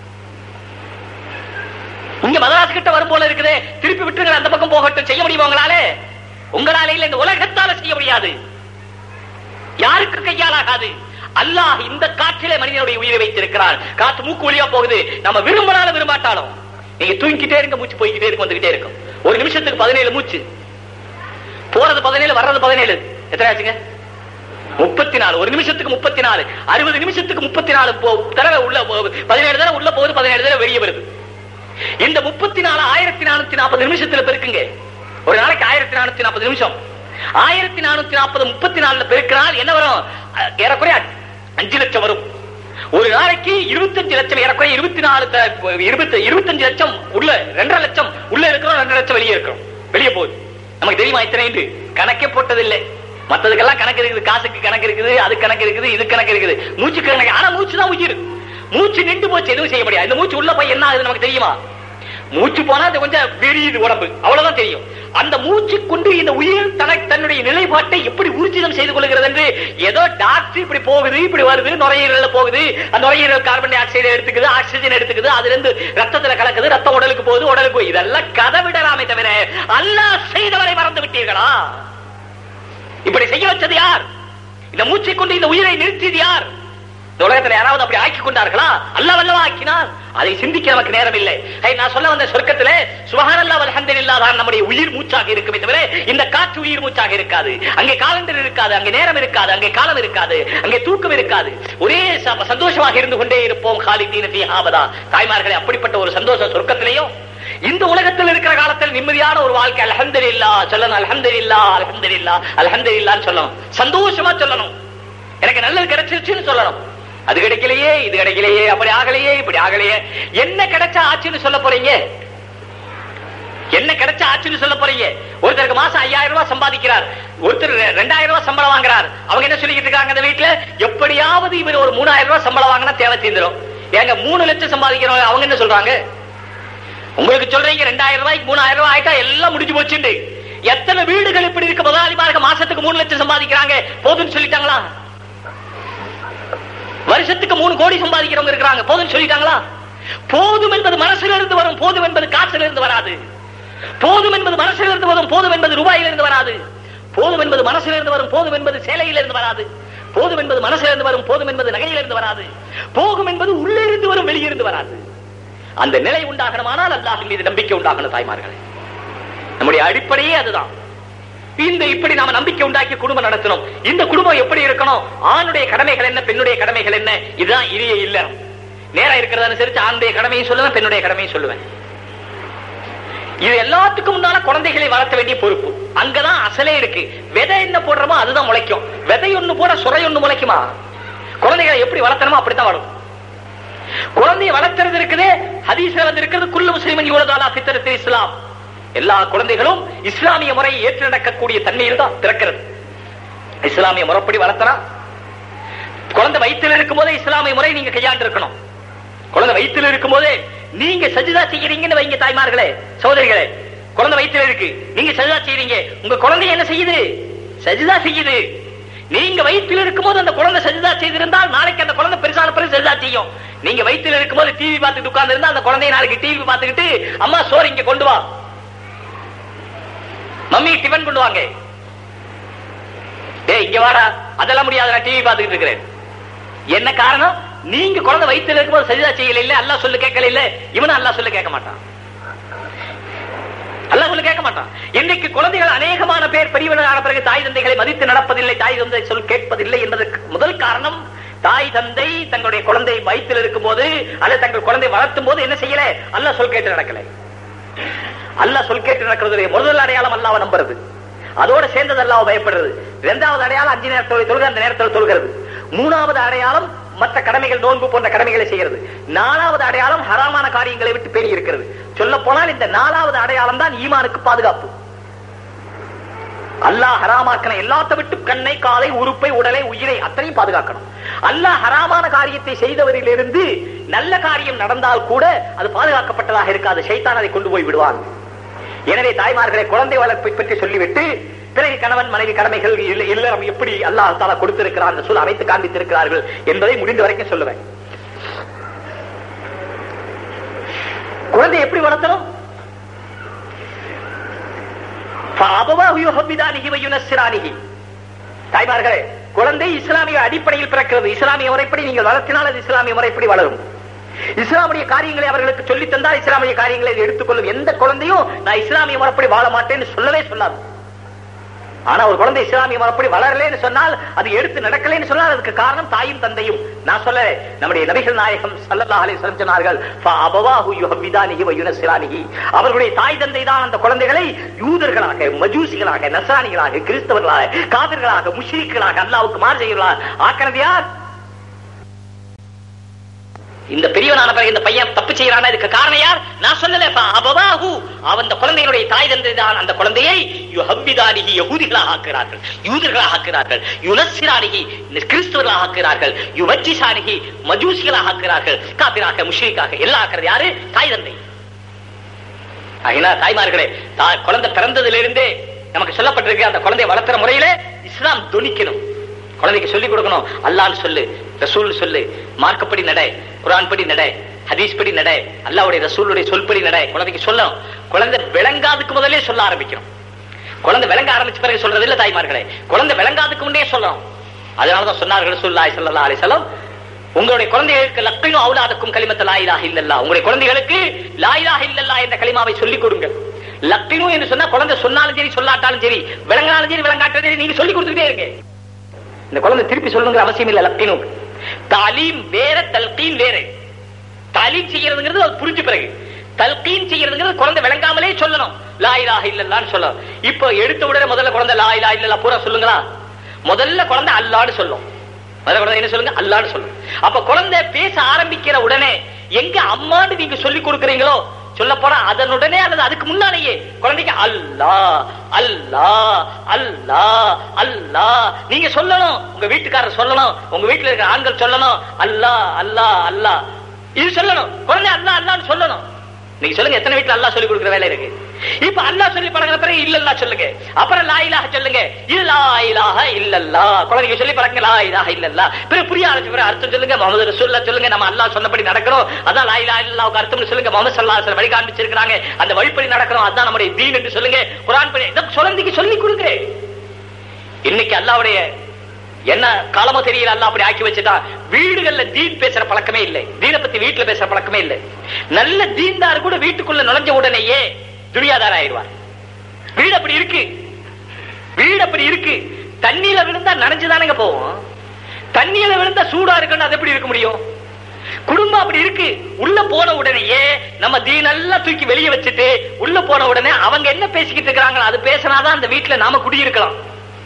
Speaker 1: இங்க மதராஸ் கிட்ட வரும் போல இருக்குது திருப்பி விட்டுருங்க அந்த பக்கம் போகட்டும் செய்ய முடியுமா உங்களால உங்களால இல்ல இந்த உலகத்தால செய்ய முடியாது யாருக்கு கையாலாகாது அல்லாஹ் இந்த காற்றிலே மனிதனுடைய உயிரை வைத்திருக்கிறார் காற்று மூக்கு வழியா போகுது நம்ம விரும்பினாலும் விரும்பாட்டாலும் நீங்க தூங்கிக்கிட்டே இருக்க மூச்சு போய்கிட்டே இருக்கும் வந்துகிட்டே இருக்கும் ஒரு நிமிஷத்துக்கு பதினேழு மூச்சு போறது பதினேழு வர்றது பதினேழு எத்தனை ஆச்சுங்க முப்பத்தி நாலு ஒரு நிமிஷத்துக்கு முப்பத்தி நாலு அறுபது நிமிஷத்துக்கு முப்பத்தி நாலு போ- தடவை உள்ள போ- பதினேழு தடவை உள்ள போகுது பதினேழு தடவை வெளியே வருது இந்த முப்பத்தி நாலு ஆயிரத்தி நானூத்தி நாற்பது நிமிஷத்துல பெருக்குங்க ஒரு நாளைக்கு ஆயிரத்தி நானூத்தி நாற்பது நிமிஷம் ஆயிரத்தி நானூத்தி நாற்பது முப்பத்தி நாலுல பெருக்கினால் என்ன வரும் அஹ், ஏறக்குறைய அஞ்சு லட்சம் வரும் ஒரு நாளைக்கு இருபத்தஞ்சு லட்சம் ஏறக்குறைய இருபத்தி நாலு த- இருபத்தி இருபத்தஞ்சு லட்சம் உள்ள ரெண்டரை லட்சம் உள்ள இருக்கிறோம் ரெண்டரை லட்சம் வெளியே இருக்கிறோம் வெளியே போகுது நமக்கு தெரியுமா இத்தனை கணக்கே போட்டதில்லை மத்ததுக்கெல்லாம் கணக்கு இருக்குது காசுக்கு கணக்கு இருக்குது அது கணக்கு இருக்குது இது கணக்கு இருக்குது மூச்சு கணக்கு ஆனா மூச்சு தான் உயிர் மூச்சு நின்று போச்சு எதுவும் செய்ய முடியாது இந்த மூச்சு உள்ள போய் என்ன ஆகுது நமக்கு தெரியுமா மூச்சு போனா அது கொஞ்சம் விரியுது உடம்பு அவ்வளவுதான் தெரியும் அந்த மூச்சு கொண்டு இந்த உயிர் தனக்கு தன்னுடைய நிலைப்பாட்டை எப்படி ஊர்ஜிதம் செய்து கொள்கிறது என்று ஏதோ டாக்டர் இப்படி போகுது இப்படி வருது நுரையீரல்ல போகுது அந்த நுரையீரல் கார்பன் டை ஆக்சைடு எடுத்துக்குது ஆக்சிஜன் எடுத்துக்குது அதுல இருந்து ரத்தத்துல கலக்குது ரத்தம் உடலுக்கு போகுது உடலுக்கு போகுது இதெல்லாம் கதை விடலாமே தவிர அல்லாஹ் செய்தவரை மறந்து விட்டீர்களா இப்படி செய்ய வச்சது யார் இந்த மூச்சை கொண்டு இந்த உயிரை நிறுத்தியது யார் இந்த உலகத்துல யாராவது அப்படி ஆக்கி கொண்டார்களா அல்ல வல்லவா ஆக்கினார் அதை சிந்திக்க நமக்கு நேரம் இல்லை ஹே, நான் சொல்ல வந்த சொர்க்கத்திலே சுபஹானல்லாஹ் வல்ஹம்துலில்லாஹ் தான் நம்முடைய உயிர் மூச்சாக இருக்குமே தவிர இந்த காற்று உயிர் மூச்சாக இருக்காது அங்கே காலண்டர் இருக்காது அங்கே நேரம் இருக்காது அங்கே காலம் இருக்காது அங்கே தூக்கம் இருக்காது ஒரே ச- சந்தோஷமாக இருந்து கொண்டே இருப்போம் காலிதீன ஃபீ ஆபதா தாய்மார்களே அப்படிப்பட்ட ஒரு சந்தோஷம் சொர்க்கத்திலேயும் இந்த உலகத்தில் இருக்கிற காலத்தில் நிம்மதியான ஒரு வாழ்க்கை அல்ஹம்துலில்லாஹ் சொல்லணும் அல்ஹம்துலில்லாஹ் அல்ஹம்துலில்லாஹ் அல்ஹம்துலில்லாஹ்னு சொல்லணும் சந்தோஷமா சொல்லணும் எனக்கு நல்லது கிடைச்சிருச்சுன்னு சொல்லணும் அது கிடைக்கலையே இது கிடைக்கலையே அப்படி ஆகலையே இப்படி ஆகலையே என்ன கிடைச்சா ஆச்சுன்னு சொல்ல போறீங்க என்ன கிடைச்ச ஆச்சுன்னு சொல்ல போறீங்க ஒருத்தருக்கு மாசம் ஐயாயிரம் ரூபாய் சம்பாதிக்கிறார் ஒருத்தர் ரெ- ரெண்டாயிரம் ரூபாய் சம்பளம் வாங்குறார் அவங்க என்ன சொல்லிக்கிட்டு இருக்காங்க அந்த வீட்டுல எப்படியாவது இவர் ஒரு மூணாயிரம் ரூபாய் சம்பளம் வாங்கினா தேவை தீர்ந்துரும் ஏங்க மூணு லட்சம் சம்பாதிக்கிறவங்க அவங்க என்ன சொல்றாங்க உங்களுக்கு சொல்றீங்க ரெண்டாயிரம் ரூபாய்க்கு மூணாயிரம் ரூபாய் ஆயிட்டா எல்லாம் முடிஞ்சு போச்சுண்டு எத்தனை வீடுகள் இப்படி இருக்க முதலாளிமார்க மாசத்துக்கு மூணு லட்சம் சம்பாதிக்கிறாங்க போதும்னு சொல்லிட்டாங்களா வருஷத்துக்கு மூணு கோடி சம்பாதிக்கிறவங்க இருக்கிறாங்க போதும்னு சொல்லிட்டாங்களா போதும் என்பது மனசுல இருந்து வரும் போதும் என்பது காசுல இருந்து வராது போதும் என்பது மனசுல இருந்து வரும் போதும் என்பது ரூபாயில இருந்து வராது போதும் என்பது மனசுல இருந்து வரும் போதும் என்பது சேலையில இருந்து வராது போதும் என்பது மனசுல இருந்து வரும் போதும் என்பது நகையில இருந்து வராது போகும் என்பது உள்ளே இருந்து வரும் வெளியிருந்து வராது அந்த நிலை உண்டாகணுமானால் அல்லாஹின் மீது நம்பிக்கை உண்டாகணும் தாய்மார்களே நம்முடைய அடிப்படையே அதுதான் இந்த இப்படி நாம நம்பிக்கை உண்டாக்கி குடும்பம் நடத்தணும் இந்த குடும்பம் எப்படி இருக்கணும் ஆணுடைய கடமைகள் என்ன பெண்ணுடைய கடமைகள் என்ன இதுதான் இனிய இல்லறம் நேரம் இருக்கிறத அனுசரிச்சு ஆணுடைய கடமையும் சொல்லுவேன் பெண்ணுடைய கடமையும் சொல்லுவேன் இது எல்லாத்துக்கும் முன்னால குழந்தைகளை வளர்த்த வேண்டிய பொறுப்பு அங்கதான் அசலே இருக்கு விதை என்ன போடுறோமோ அதுதான் முளைக்கும் விதை ஒண்ணு போட சுரை ஒண்ணு முளைக்குமா குழந்தைகளை எப்படி வளர்த்தணுமோ அப்படித்தான் வளரும் குழந்தையை வளர்த்துறது இருக்குது ஹதீஸ்ல வந்து இருக்கிறது குல்லு முஸ்லிமன் யூலதாலா பித்தரத்து இஸ்லாம் எல்லா குழந்தைகளும் இஸ்லாமிய முறையை ஏற்று நடக்கக்கூடிய தன்மையில் தான் பிறக்கிறது இஸ்லாமிய முறைப்படி வளர்த்தனா குழந்தை வயிற்றில் இருக்கும் போதே இஸ்லாமிய முறை நீங்க கையாண்டு இருக்கணும் குழந்தை வயிற்றில் இருக்கும் போதே நீங்க சஜிதா செய்யறீங்கன்னு வைங்க தாய்மார்களே சகோதரிகளே குழந்தை வயிற்றில் இருக்கு நீங்க சஜிதா செய்யறீங்க உங்க குழந்தை என்ன செய்யுது சஜிதா செய்யுது நீங்க வயிற்றில் இருக்கும்போது அந்த குழந்தை சஜிதா செய்திருந்தால் நாளைக்கு அந்த குழந்தை பெருசான பிறகு சஜிதா செய்யும் நீங்க வயிற்றில் இருக்கும்போது டிவி பார்த்துட்டு உட்கார்ந்து இருந்தா அந்த குழந்தைய நாளைக்கு டிவி பார்த்துக்கிட்டு அம்மா சோறு இங்க கொண்டு வா மம்மி டிஃபன் கொண்டு வாங்க டேய் இங்க வாடா அதெல்லாம் முடியாது நான் டிவி பார்த்துக்கிட்டு இருக்கிறேன் என்ன காரணம் நீங்க குழந்தை வயித்துல இருக்கும்போது சரிதா செய்யல இல்ல அல்லா சொல்லு கேட்கல இல்ல இவனும் அல்லா சொல்லு கேட்க மாட்டான் அல்லா சொல்லு கேட்க மாட்டான் இன்றைக்கு குழந்தைகள் அநேகமான பேர் பெரியவர்களான பிறகு தாய் தந்தைகளை மதித்து நடப்பதில்லை தாய் தந்தை சொல் கேட்பதில்லை என்பதற்கு முதல் காரணம் தாய் தந்தை தங்களுடைய குழந்தை வயிற்றில் இருக்கும் போது அல்லது தங்கள் குழந்தை வளர்த்தும் போது என்ன செய்யல அல்லா சொல் கேட்டு நடக்கல அல்லா சொல் கேட்டு நடக்கிறது முதல் அடையாளம் அல்லாவை நம்புறது அதோட சேர்ந்தது அல்லாவை பயப்படுறது இரண்டாவது அடையாளம் அஞ்சு நேரத்தோடு தொழுக அந்த நேரத்தில் தொழுகிறது மூணாவது அடையாளம் மற்ற கடமைகள் நோன்பு போன்ற கடமைகளை செய்கிறது நாலாவது அடையாளம் ஹராமான காரியங்களை விட்டு பெரிய இருக்கிறது சொல்ல போனால் இந்த நாலாவது அடையாளம் தான் ஈமானுக்கு பாதுகாப்பு அல்லாஹ் ஹராமாக்கின எல்லாத்த விட்டு கண்ணை காலை உறுப்பை உடலை உயிரை அத்தனையும் பாதுகாக்கணும் அல்லாஹ் ஹராமான காரியத்தை செய்தவரிலிருந்து நல்ல காரியம் நடந்தால் கூட அது பாதுகாக்கப்பட்டதாக இருக்காது சைத்தான் அதை கொண்டு போய் விடுவான் எனவே தாய்மார்களை குழந்தை வளர்ப்பை பற்றி சொல்லிவிட்டு பிறகு கணவன் மனைவி கடமைகள் இல்ல- இல்லறம் எப்படி அல்லாஹ் தாலா கொடுத்திருக்கிறார் என்று சொல் அமைத்து காண்பித்திருக்கிறார்கள் என்பதை முடிந்த வரைக்கும் சொல்லுவேன் குழந்தை எப்படி வளர்த்தணும் فَأَبَوَاهُ يُحَوِّدَانِهِ وَيُنَصِّرَانِهِ. தாய்மார்களே குழந்தை இஸ்லாமிய அடிப்படையில் பிறக்கிறது இஸ்லாமிய முறைப்படி நீங்கள் வளர்த்தினால் அது இஸ்லாமிய முறைப்படி வளரும் இஸ்லாமுடைய காரியங்களை அவர்களுக்கு சொல்லித் தந்தால் இஸ்லாமிய காரியங்களை அது எடுத்துக்கொள்ளும் எந்த குழந்தையும் நான் இஸ்லாமிய முறைப்படி வாழ மாட்டேன்னு சொல்லவே சொல்லாது ஆனா ஒரு குழந்தை இஸ்லாமிய முறைப்படி வளரலன்னு சொன்னால் அது எடுத்து நடக்கலைன்னு சொன்னால் அதுக்கு காரணம் தாயும் தந்தையும் நான் சொல்ல நம்முடைய நபிகள் நாயகம் ஸல்லல்லாஹு அலைஹி வஸல்லம் சொன்னார்கள் ஃபஅபவாஹு யுஹவ்விதானிஹி வயுனஸ்ஸிரானிஹி அவர்களுடைய தாய் தந்தை தான் அந்த குழந்தைகளை யூதர்களாக மஜூசிகளாக நஸ்ரானிகளாக கிறிஸ்தவர்களாக காதர்களாக முஷ்ரிக்குகளாக அல்லாஹ்வுக்கு மாறு செய்கிறார் ஆக்கினது யார் இந்த பெரியவனான பிறகு இந்த பையன் தப்பு செய்யறானா இதுக்கு காரணம் யார் நான் சொல்லல அபவாஹு அவன் அந்த குழந்தையினுடைய தாய் தந்தை தான் அந்த குழந்தையை யுஹவ்விதானிஹி யஹூதிகளாக ஆக்குகிறார்கள் யூதர்களாக ஆக்குகிறார்கள் யுனஸ்ஸிரானிஹி கிறிஸ்தவர்களாக ஆக்குகிறார்கள் யுவஜ்ஜிசானிஹி மஜூசிகளாக ஆக்குகிறார்கள் காபிராக முஷ்ரிக்காக எல்லாம் ஆக்குறது யாரு தாய் தந்தை ஆகினா தாய்மார்களே தா- குழந்தை பிறந்ததிலிருந்தே நமக்கு சொல்லப்பட்டிருக்கு அந்த குழந்தையை வளர்த்துற முறையில இஸ்லாம் துணிக்கணும் குழந்தைக்கு சொல்லிக் கொடுக்கணும் அல்லாஹ்னு சொல்லு ரசூல் சொல்லு மார்க்கப்படி நட குர்ஆன் படி நட ஹதீஸ் படி நட அல்லாஹ்வுடைய ரசூலுடைய சொல்படி நட குழந்தைக்கு சொல்லணும் குழந்தை விளங்காதுக்கு முதல்ல சொல்ல ஆரம்பிக்கணும் குழந்தை விளங்க ஆரம்பிச்ச பிறகு சொல்றது இல்ல தாய்மார்களே குழந்தை விளங்காதுக்கு முன்னே சொல்லணும் அதனாலதான் சொன்னார்கள் ரசூலுல்லாஹி ஸல்லல்லாஹு அலைஹி வஸல்லம் உங்களுடைய குழந்தைகளுக்கு லக்கையும் அவுலாதுக்கும் கலிமத்த லா இலாஹ இல்லல்லா உங்களுடைய குழந்தைகளுக்கு லா இலாஹ இல்லல்லா என்ற கலிமாவை சொல்லிக் கொடுங்க லக்கினு என்று சொன்னா குழந்தை சொன்னாலும் சரி சொல்லாட்டாலும் சரி விளங்கினாலும் சரி விளங்காட்டாலும் சரி நீங்க சொல்லி கொடுத்துட்டே இருங்க இந்த குழந்தை திருப்பி சொல்லணுங்கிற அவசியம் இல்ல லக்கினு தாலீம் வேற தல்கீன் வேற தாலீம் செய்யறதுங்கிறது அது புரிஞ்ச பிறகு தல்கீன் செய்யறதுங்கிறது குழந்தை விளங்காமலே சொல்லணும் லா இலாஹ இல்லல்லான்னு சொல்லணும் இப்போ எடுத்த உடனே முதல்ல குழந்தை லா இலாஹ இல்லல்லா பூரா சொல்லுங்களா முதல்ல குழந்தை அல்லான்னு சொல்லும் முதல்ல குழந்தை என்ன சொல்லுங்க அல்லான்னு சொல்லும் அப்ப குழந்தை பேச ஆரம்பிக்கிற உடனே எங்க அம்மான்னு நீங்க சொல்லி கொடுக்குறீங்களோ சொல்ல போனா அதனுடனே அல்லது அதுக்கு முன்னாலேயே குழந்தைக்கு அல்லா அல்லா அல்லா அல்லா நீங்க சொல்லணும் உங்க வீட்டுக்காரர் சொல்லணும் உங்க வீட்டுல இருக்கிற ஆண்கள் சொல்லணும் அல்லா அல்லா அல்லா இது சொல்லணும் குழந்தை அல்லா அல்லான்னு சொல்லணும் நீங்க சொல்லுங்க எத்தனை வீட்டுல அல்லாஹ் சொல்லி கொடுக்குற வேலை இருக்கு இப்ப அல்லாஹ் சொல்லி பழகின பிறகு இல்லல்லா சொல்லுங்க அப்புறம் லா இலாஹ சொல்லுங்க இது லா இலாஹ இல்லல்லா குழந்தைங்க சொல்லி பழங்க லா இலாஹ இல்லல்லா பிறகு புரிய ஆரம்பிச்ச பிறகு அர்த்தம் சொல்லுங்க முகமது ரசூல்லா சொல்லுங்க நம்ம அல்லாஹ் சொன்னபடி நடக்கிறோம் அதான் லா இலாஹ இல்லல்லாஹ்வுக்கு அர்த்தம் சொல்லுங்க முகமது ஸல்லல்லாஹு அலைஹி வஸல்லம் வழி காண்பிச்சிருக்காங்க அந்த வழிப்படி நடக்கிறோம் அதான் நம்முடைய தீன் என்று சொல்லுங்க குர்ஆன் படி இத குழந்தைக்கு சொல்லி கொடுங்க இன்னைக்கு அல்லாஹ்வுடைய என்ன காலமோ தெரியல அல்ல அப்படி ஆக்கி வச்சுட்டா வீடுகள்ல தீன் பேசுற பழக்கமே இல்லை தீனை பத்தி வீட்டுல பேசுற பழக்கமே இல்லை நல்ல தீன்தார் கூட வீட்டுக்குள்ள நுழைஞ்ச உடனேயே துணியாதார ஆயிடுவார் வீடு அப்படி இருக்கு வீடு அப்படி இருக்கு தண்ணியில விழுந்தா நனைஞ்சுதானங்க போவோம் தண்ணியில விழுந்தா சூடா இருக்குன்னு அது எப்படி இருக்க முடியும் குடும்பம் அப்படி இருக்கு உள்ள போன உடனேயே நம்ம தீனெல்லாம் தூக்கி வெளியே வச்சுட்டு உள்ள போன உடனே அவங்க என்ன பேசிக்கிட்டு இருக்கிறாங்களோ அது பேசினாதான் அந்த வீட்டுல நாம குடியிருக்கலாம்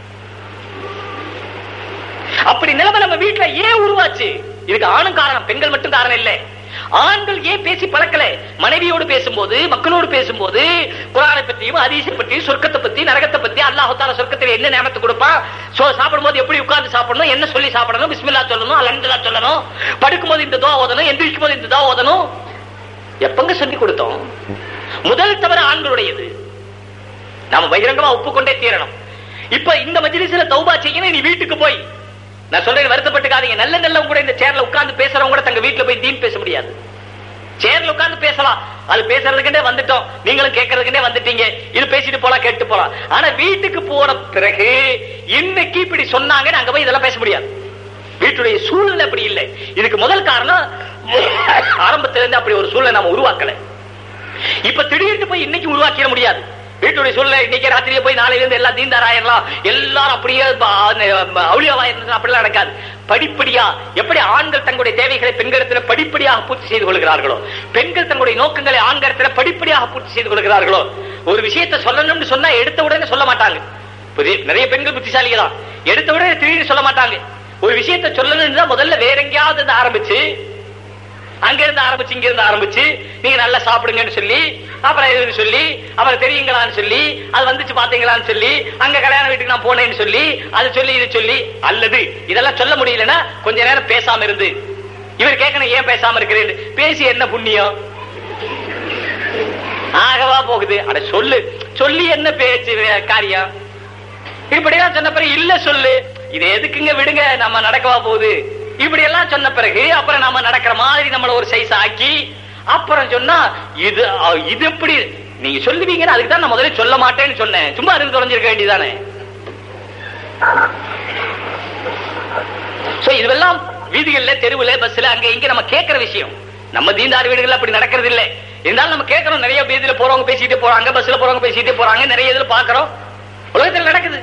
Speaker 1: அப்படி நிலைமை நம்ம வீட்டுல ஏன் உருவாச்சு இதுக்கு ஆணும் காரணம் பெண்கள் மட்டும் காரணம் இல்ல ஆண்கள் ஏன் பேசி பழக்கல மனைவியோடு பேசும்போது மக்களோடு பேசும்போது குரானை பத்தியும் ஹதீஸை பத்தியும் சொர்க்கத்தை பத்தி நரகத்தை பத்தி அல்லாஹ் தால சொர்க்கத்தில் என்ன நேமத்தை கொடுப்பான் சோ சாப்பிடும்போது எப்படி உட்கார்ந்து சாப்பிடணும் என்ன சொல்லி சாப்பிடணும் பிஸ்மில்லா சொல்லணும் அல்ஹம்துலில்லாஹ் சொல்லணும் படுக்கும்போது இந்த துவா ஓதணும் எந்திரிக்கும் போது இந்த துவா ஓதணும் எப்பங்க சொல்லி கொடுத்தோம் முதல் தவறு ஆண்களுடையது நாம பகிரங்கமா ஒப்புக்கொண்டே தீரணும் இப்ப இந்த மஜ்லிஸ்ல தௌபா செய்யணும் நீ வீட்டுக்கு போய் நான் சொல்றேன் வருத்தப்பட்டுக்காதீங்க நல்ல நல்லவங்க கூட இந்த சேர்ல உட்கார்ந்து பேசுறவங்க கூட தங்க வீட்டுல போய் தீன் பேச முடியாது சேர்ல உட்கார்ந்து பேசலாம் அது பேசுறதுக்குண்டே வந்துட்டோம் நீங்களும் கேட்கறதுக்குண்டே வந்துட்டீங்க இது பேசிட்டு போலாம் கேட்டு போலாம் ஆனா வீட்டுக்கு போன பிறகு இன்னைக்கு இப்படி சொன்னாங்கன்னு அங்க போய் இதெல்லாம் பேச முடியாது வீட்டுடைய சூழ்நிலை அப்படி இல்லை இதுக்கு முதல் காரணம் ஆரம்பத்துல இருந்து அப்படி ஒரு சூழ்நிலை நாம உருவாக்கல இப்ப திடீர்னு போய் இன்னைக்கு உருவாக்கிட முடியாது வீட்டுடைய சூழ்நிலை இன்னைக்கு ராத்திரியே போய் நாளையில இருந்து எல்லாம் தீந்தார் ஆயிரலாம் எல்லாரும் அப்படியே அவுளியாவா அப்படிலாம் நடக்காது படிப்படியா எப்படி ஆண்கள் தங்களுடைய தேவைகளை பெண்களிடத்துல படிப்படியாக பூர்த்தி செய்து கொள்கிறார்களோ பெண்கள் தங்களுடைய நோக்கங்களை ஆண்களிடத்துல படிப்படியாக பூர்த்தி செய்து கொள்கிறார்களோ ஒரு விஷயத்தை சொல்லணும்னு சொன்னா எடுத்த உடனே சொல்ல மாட்டாங்க புரிய- நிறைய பெண்கள் புத்திசாலிகள் தான் எடுத்த உடனே திடீர்னு சொல்ல மாட்டாங்க ஒரு விஷயத்தை சொல்லணும்னு தான் முதல்ல வேற எங்கேயாவது இருந்து ஆரம்பிச்சு அங்க இருந்து ஆரம்பிச்சு இங்க இருந்து ஆரம்பிச்சு நீங்க நல்லா சாப்பிடுங்கன்னு சொல்லி அப்புறம் இதுன்னு சொல்லி அப்புறம் தெரியுங்களான்னு சொல்லி அது வந்துச்சு பாத்தீங்களான்னு சொல்லி அங்க கல்யாண வீட்டுக்கு நான் போனேன்னு சொல்லி அது சொல்லி இது சொல்லி அல்லது இதெல்லாம் சொல்ல முடியலன்னா கொஞ்ச நேரம் பேசாம இருந்து இவர் கேட்கணும் ஏன் பேசாம இருக்கிறேன் பேசி என்ன புண்ணியம் ஆகவா போகுது அட சொல்லு சொல்லி என்ன பேச்சு வே- காரியம் இப்படியெல்லாம் சொன்ன பிறகு இல்ல சொல்லு இது எதுக்குங்க விடுங்க நம்ம நடக்கவா போகுது இப்படி எல்லாம் சொன்ன பிறகு அப்புறம் நம்ம நடக்கிற மாதிரி நம்மள ஒரு சைஸ் ஆக்கி அப்புறம் சொன்னா இது அ, இது எப்படி நீங்க சொல்லுவீங்கன்னு அதுக்கு தான் நான் முதல்ல சொல்ல மாட்டேன்னு சொன்னேன் சும்மா இருந்து தொலைஞ்சிருக்க வேண்டியதானே சோ இதுவெல்லாம் வீதிகள்ல தெருவுல பஸ்ல அங்க இங்க நம்ம கேட்கிற விஷயம் நம்ம தீந்தார் வீடுகள் அப்படி நடக்கிறது இல்ல இருந்தாலும் நம்ம கேட்கிறோம் நிறைய வீதியில போறவங்க பேசிட்டு போறாங்க பஸ்ல போறவங்க பேசிட்டு போறாங்க நிறைய இதுல பாக்குறோம் உலகத்தில் நடக்குது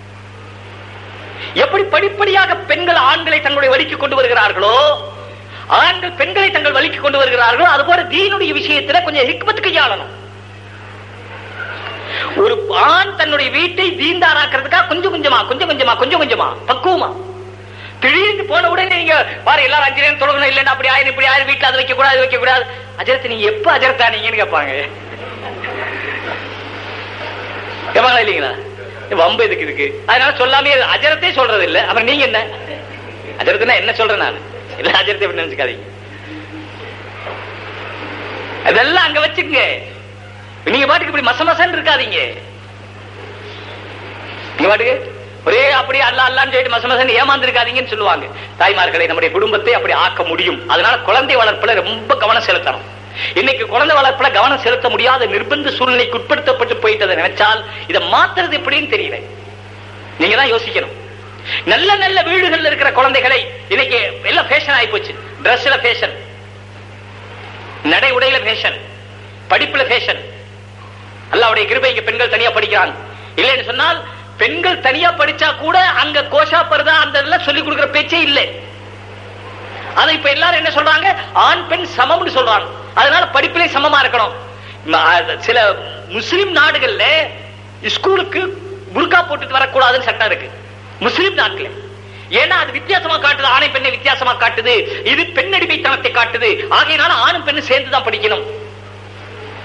Speaker 1: எப்படி படிப்படியாக பெண்கள் ஆண்களை தங்களுடைய வழிக்கு கொண்டு வருகிறார்களோ ஆண்கள் பெண்களை தங்கள் வழிக்கு கொண்டு வருகிறார்களோ அதுபோல தீனுடைய விஷயத்துல கொஞ்சம் ஹிக்மத் கையாளணும் ஒரு ஆண் தன்னுடைய வீட்டை தீந்தாராக்கிறதுக்காக கொஞ்சம் கொஞ்சமா கொஞ்சம் கொஞ்சமா கொஞ்சம் கொஞ்சமா பக்குவமா திடீர்னு போன உடனே நீங்க பாரு எல்லாரும் அஞ்சு நேரம் தொழுகணும் இல்லைன்னா அப்படி ஆயிரம் இப்படி ஆயிரம் வீட்டுல அது வைக்க கூடாது இது வைக்க கூடாது அஜரத்து நீங்க எப்ப அஜரத்தா நீங்கன்னு கேட்பாங்க கேட்பாங்களா இல்லைங்களா வம்பு எதுக்கு இருக்கு அதனால சொல்லாமே அஜரத்தே சொல்றது இல்ல அப்புறம் நீங்க என்ன அஜரத்துனா என்ன சொல்றேன் நான் இல்ல அஜரத்தை எப்படி நினைச்சுக்காதீங்க அதெல்லாம் அங்க வச்சுக்கங்க நீங்க பாட்டுக்கு இப்படி மச மசன்னு இருக்காதீங்க நீங்க பாட்டுக்கு ஒரே அப்படியே அல்ல அல்லான்னு சொல்லிட்டு மச மசன்னு ஏமாந்துருக்காதீங்கன்னு சொல்லுவாங்க தாய்மார்களை நம்முடைய குடும்பத்தை அப்படி ஆக்க முடியும் அதனால குழந்தை வளர்ப்புல ரொம்ப கவனம் செலுத்தணும் இன்னைக்கு குழந்தை வளர்ப்புல கவனம் செலுத்த முடியாத நிர்பந்த சூழ்நிலைக்கு உட்படுத்தப்பட்டு போயிட்டதை நினைச்சால் இதை மாத்துறது எப்படின்னு தெரியல நீங்க தான் யோசிக்கணும் நல்ல நல்ல வீடுகள்ல இருக்கிற குழந்தைகளை இன்னைக்கு எல்லாம் ஃபேஷன் ஆகி போச்சு டிரெஸ்ல ஃபேஷன் நடை உடையில ஃபேஷன் படிப்புல ஃபேஷன் அல்லாவுடைய கிருபை இங்க பெண்கள் தனியா படிக்கிறாங்க இல்லைன்னு சொன்னால் பெண்கள் தனியா படிச்சா கூட அங்க கோஷா பருதா அந்த இதெல்லாம் சொல்லி கொடுக்கிற பேச்சே இல்லை அதை இப்ப எல்லாரும் என்ன சொல்றாங்க ஆண் பெண் சமம்னு சொல்றாங்க அதனால படிப்பிலே சமமா இருக்கணும் ம- அது சில முஸ்லிம் நாடுகள்ல ஸ்கூலுக்கு புர்கா போட்டுட்டு வரக்கூடாதுன்னு சட்டம் இருக்கு முஸ்லிம் நாட்டுல ஏன்னா அது வித்தியாசமா காட்டுது ஆணை பெண்ணை வித்தியாசமா காட்டுது இது பெண் அடிமைத்தனத்தை காட்டுது ஆகையினால ஆணும் பெண்ணும் சேர்ந்து தான் படிக்கணும்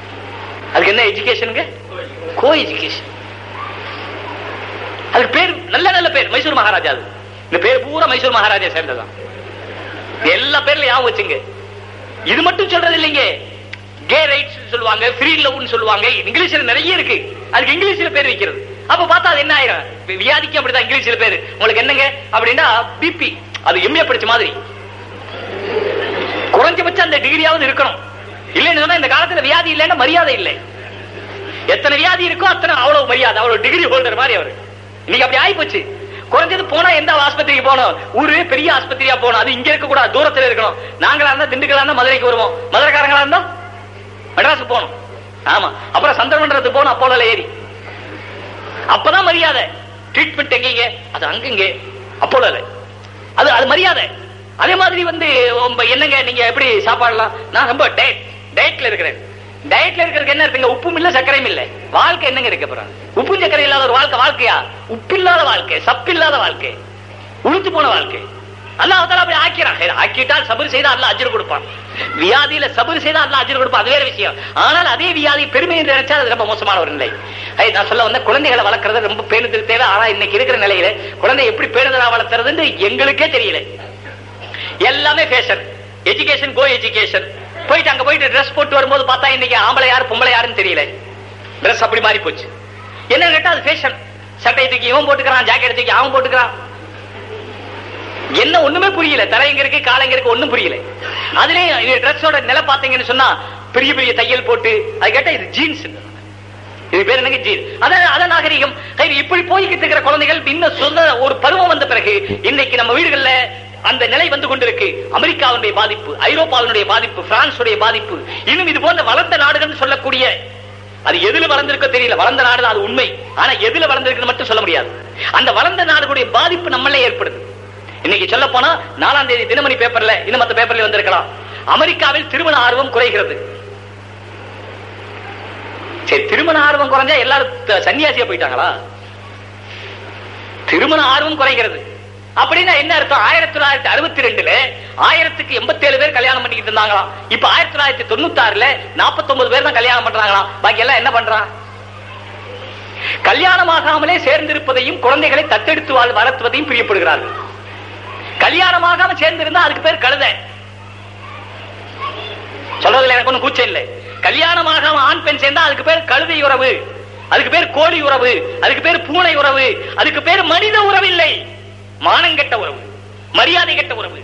Speaker 1: அதுக்கு என்ன எஜுகேஷனுங்க கோ எஜுகேஷன் அதுக்கு பேர் நல்ல நல்ல பேர் மைசூர் மகாராஜா அது இந்த பேர் பூரா மைசூர் மகாராஜா சேர்ந்ததான் எல்லா பேர்ல ஞாபகம் வச்சுங்க இது மட்டும் சொல்றது இல்லைங்க கே ரைட்ஸ் சொல்லுவாங்க ஃப்ரீ லவ்னு சொல்லுவாங்க இங்கிலீஷ்ல நிறைய இருக்கு அதுக்கு இங்கிலீஷ்ல பேர் வைக்கிறது அப்ப பார்த்தா அது என்ன ஆயிரும் வி- வியாதிக்கு அப்படிதான் இங்கிலீஷ்ல பேரு உங்களுக்கு என்னங்க அப்படின்னா பிபி அது எம்ஏ படிச்ச மாதிரி குறைஞ்சபட்சம் அந்த டிகிரியாவது இருக்கணும் இல்லைன்னு சொன்னா இந்த காலத்துல வியாதி இல்லைன்னா மரியாதை இல்லை எத்தனை வியாதி இருக்கோ அத்தனை அவ்வளவு மரியாதை அவ்வளவு டிகிரி ஹோல்டர் மாதிரி அவரு இன்னைக்கு அப்படி ஆகி போச்சு குறைஞ்சது போனா எந்த ஆஸ்பத்திரிக்கு போகணும் ஊரு பெரிய ஆஸ்பத்திரியா போகணும் அது இங்க இருக்க கூடாது தூரத்துல இருக்கணும் நாங்களா இருந்தா திண்டுக்கலா இருந்தா மதுரைக்கு வருவோம் மதுரைக்காரங்களா இருந்தா மெட்ராஸுக்கு போகணும் ஆமா அப்புறம் சந்திரமண்டலத்துக்கு போகணும் அப்போல ஏறி அப்பதான் மரியாதை ட்ரீட்மெண்ட் எங்கீங்க அது அங்கங்க அப்போல அது அது மரியாதை அதே மாதிரி வந்து உங்க என்னங்க நீங்க எப்படி சாப்பாடலாம் நான் ரொம்ப டயட் டயட்ல இருக்கிறேன் டயட்ல இருக்கிறதுக்கு என்ன இருக்குங்க உப்பும் இல்ல சர்க்கரையும் இல்ல வாழ்க்கை என்னங்க இருக்க போறாங்க உப்பும் சர்க்கரை இல்லாத ஒரு வாழ்க்கை வாழ்க்கையா உப்பில்லாத வாழ்க்கை சப்பில்லாத வாழ்க்கை உளுத்து போன வாழ்க்கை அல்லாஹ் அப்படி ஆக்கிறான் சரி, ஆக்கிட்டால் சபர் செய்தா அல்லாஹ் அஜர் கொடுப்பான் வியாதியில சபர் செய்தா அல்லாஹ் அஜர் கொடுப்பான் அது வேற விஷயம் ஆனால் அதே வியாதி பெருமை என்று நினைச்சா அது ரொம்ப மோசமான ஒரு நிலை ஐ, நான் சொல்ல வந்த குழந்தைகளை வளர்க்கறது ரொம்ப பேணுதல் தேவை ஆனா இன்னைக்கு இருக்கிற நிலையில குழந்தை எப்படி பேணுதலா வளர்க்கறதுன்னு எங்களுக்கே தெரியல எல்லாமே ஃபேஷன் எஜுகேஷன் கோ எஜுகேஷன் போயிட்டு அங்க போயிட்டு ட்ரெஸ் போட்டு வரும்போது பார்த்தா இன்னைக்கு ஆம்பளை யாரு பொம்பளை யாருன்னு தெரியல ட்ரெஸ் அப்படி மாறி போச்சு என்ன கேட்டா அது ஃபேஷன் சட்டை தூக்கி இவன் போட்டுக்கிறான் ஜாக்கெட் தூக்கி அவன் போட்டுக்கிறான் என்ன ஒண்ணுமே புரியல தலை எங்க இருக்கு கால் எங்க இருக்கு ஒண்ணும் புரியல அதுலயும் ட்ரெஸ்ஸோட நிலை பாத்தீங்கன்னு சொன்னா பெரிய பெரிய தையல் போட்டு அது கேட்டா இது ஜீன்ஸ் இது பேர் என்னங்க ஜீன் அதான் அதான் நாகரிகம் சரி, இப்படி போய்கிட்டு இருக்கிற குழந்தைகள் இன்னும் சொந்த ஒரு பருவம் வந்த பிறகு இன்னைக்கு நம்ம வீடுகள்ல அந்த நிலை வந்து கொண்டிருக்கு அமெரிக்காவுடைய பாதிப்பு ஐரோப்பாவினுடைய பாதிப்பு பிரான்சுடைய பாதிப்பு இன்னும் இது போன்ற வளர்ந்த நாடுகள் சொல்லக்கூடிய அது எதுல வளர்ந்திருக்கோ தெரியல வளர்ந்த நாடு தான் அது உண்மை ஆனா எதுல வளர்ந்திருக்குன்னு மட்டும் சொல்ல முடியாது அந்த வளர்ந்த நாடுகளுடைய பாதிப்பு நம்மளே ஏற்படுது இன்னைக்கு சொல்ல போனா நாலாம் தேதி தினமணி பேப்பர்ல இன்னும் மத்த பேப்பர்ல வந்திருக்கலாம் அமெரிக்காவில் திருமண ஆர்வம் குறைகிறது சரி திருமண ஆர்வம் குறைஞ்சா எல்லாரும் த- சன்னியாசியா போயிட்டாங்களா திருமண ஆர்வம் குறைகிறது அப்படின்னா என்ன அர்த்தம் ஆயிரத்தி தொள்ளாயிரத்தி அறுபத்தி ரெண்டுல ஆயிரத்துக்கு எண்பத்தி ஏழு பேர் கல்யாணம் பண்ணிக்கிட்டு இருந்தாங்களாம் இப்ப ஆயிரத்தி தொள்ளாயிரத்தி தொண்ணூத்தி ஆறுல நாற்பத்தி ஒன்பது பேர் தான் கல்யாணம் பண்றாங்களாம் பாக்கி எல்லாம் என்ன பண்றான் கல்யாணமாகாமலே சேர்ந்திருப்பதையும் குழந்தைகளை தத்தெடுத்து வாழ் வளர்த்துவதையும் பிரியப்படுகிறார்கள் கல்யாணமாகாம சேர்ந்திருந்தா அதுக்கு பேர் கழுதை சொல்றதுல எனக்கு ஒண்ணும் கூச்சம் இல்லை கல்யாணமாகாம ஆண் பெண் சேர்ந்தா அதுக்கு பேர் கழுதை உறவு அதுக்கு பேர் கோழி உறவு அதுக்கு பேர் பூனை உறவு அதுக்கு பேர் மனித உறவு இல்லை மானங்கெட்ட உறவு மரியாதை கெட்ட உறவு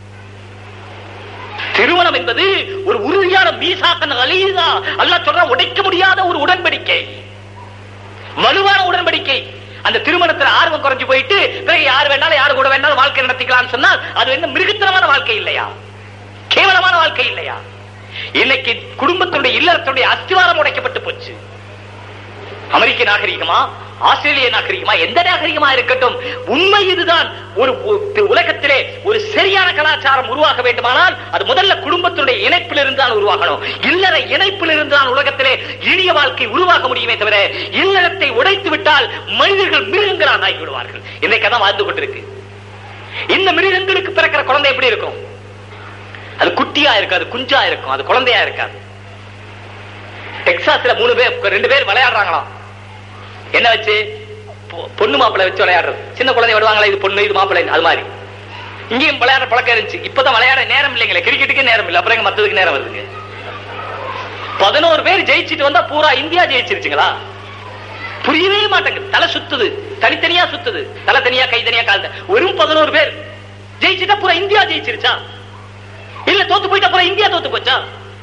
Speaker 1: திருமணம் என்பது ஒரு உறுதியான மீசாக்கன் அலீதா அல்லாஹ் சொல்ற உடைக்க முடியாத ஒரு உடன்படிக்கை வலுவான உடன்படிக்கை அந்த திருமணத்துல ஆர்வம் குறைஞ்சு போயிட்டு பிறகு யார் வேணாலும் யாரு கூட வேணாலும் வாழ்க்கை நடத்திக்கலாம்னு சொன்னால் அது என்ன மிருகத்தனமான வாழ்க்கை இல்லையா கேவலமான வாழ்க்கை இல்லையா இன்னைக்கு குடும்பத்தினுடைய இல்லறத்துடைய அஸ்திவாரம் உடைக்கப்பட்டு போச்சு அமெரிக்க நாகரிகமா ஆஸ்திரேலிய நாகரிகமா எந்த நாகரிகமா இருக்கட்டும் உண்மை இதுதான் ஒரு ஒரு உலகத்திலே ஒரு சரியான கலாச்சாரம் உருவாக வேண்டுமானால் அது முதல்ல குடும்பத்தினுடைய இணைப்பிலிருந்து தான் உருவாகணும் இல்லற இணைப்பிலிருந்து தான் உலகத்திலே இனிய வாழ்க்கை உருவாக முடியுமே தவிர இல்லறத்தை உடைத்து விட்டால் மனிதர்கள் மிருகங்களாக ஆகி விடுவார்கள் இன்றைக்கு அதான் வாழ்ந்து கொண்டிருக்கு இந்த மிருகங்களுக்கு பிறக்கிற குழந்தை எப்படி இருக்கும் அது குட்டியா இருக்காது குஞ்சா இருக்கும் அது குழந்தையா இருக்காது டெக்சாஸ்ல மூணு பேர் ரெண்டு பேர் விளையாடுறாங்களாம் என்ன வச்சு பொ- பொண்ணு மாப்பிள்ளை வச்சு விளையாடுறது சின்ன குழந்தை விடுவாங்களா இது பொண்ணு இது மாப்பிள்ளை அது மாதிரி இங்கேயும் விளையாடுற பழக்கம் இருந்துச்சு இப்பதான் விளையாட நேரம் இல்லைங்களே கிரிக்கெட்டுக்கே நேரம் இல்லை அப்புறம் எங்க மத்ததுக்கு நேரம் வருதுங்க பதினோரு பேர் ஜெயிச்சிட்டு வந்தா பூரா இந்தியா ஜெயிச்சிருச்சுங்களா புரியவே மாட்டேங்குது தலை சுத்துது தனித்தனியா சுத்துது தலை தனியா கை தனியா கால் த- வெறும் பதினோரு பேர் ஜெயிச்சிட்டா பூரா இந்தியா ஜெயிச்சிருச்சா இல்ல தோத்து போயிட்டா பூரா இந்தியா தோத்து போச்சா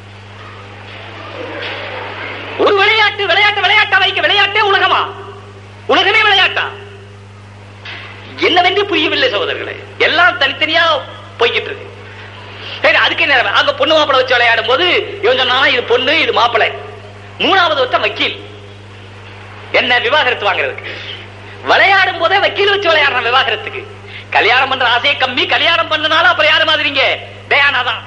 Speaker 1: ஒரு விளையாட்டு விளையாட்டு விளையாட்டா வைக்க விளையாட்டே உலகமா உலகமே விளையாட்டா என்னவென்று புரியவில்லை சகோதரர்களே எல்லாம் தனித்தனியா போய்கிட்டு இருக்கு சரி அதுக்கு என்ன அங்க பொண்ணு மாப்பிளை வச்சு விளையாடும் போது இவன் சொன்னா இது பொண்ணு இது மாப்பிளை மூணாவது ஒருத்தன் வக்கீல் என்ன விவாகரத்து வாங்குறதுக்கு விளையாடும் போதே வக்கீல் வச்சு விளையாடுறான் விவாகரத்துக்கு கல்யாணம் பண்ற ஆசையே கம்மி கல்யாணம் பண்ணனால அப்புறம் யாரு மாதிரிங்க டயானா தான்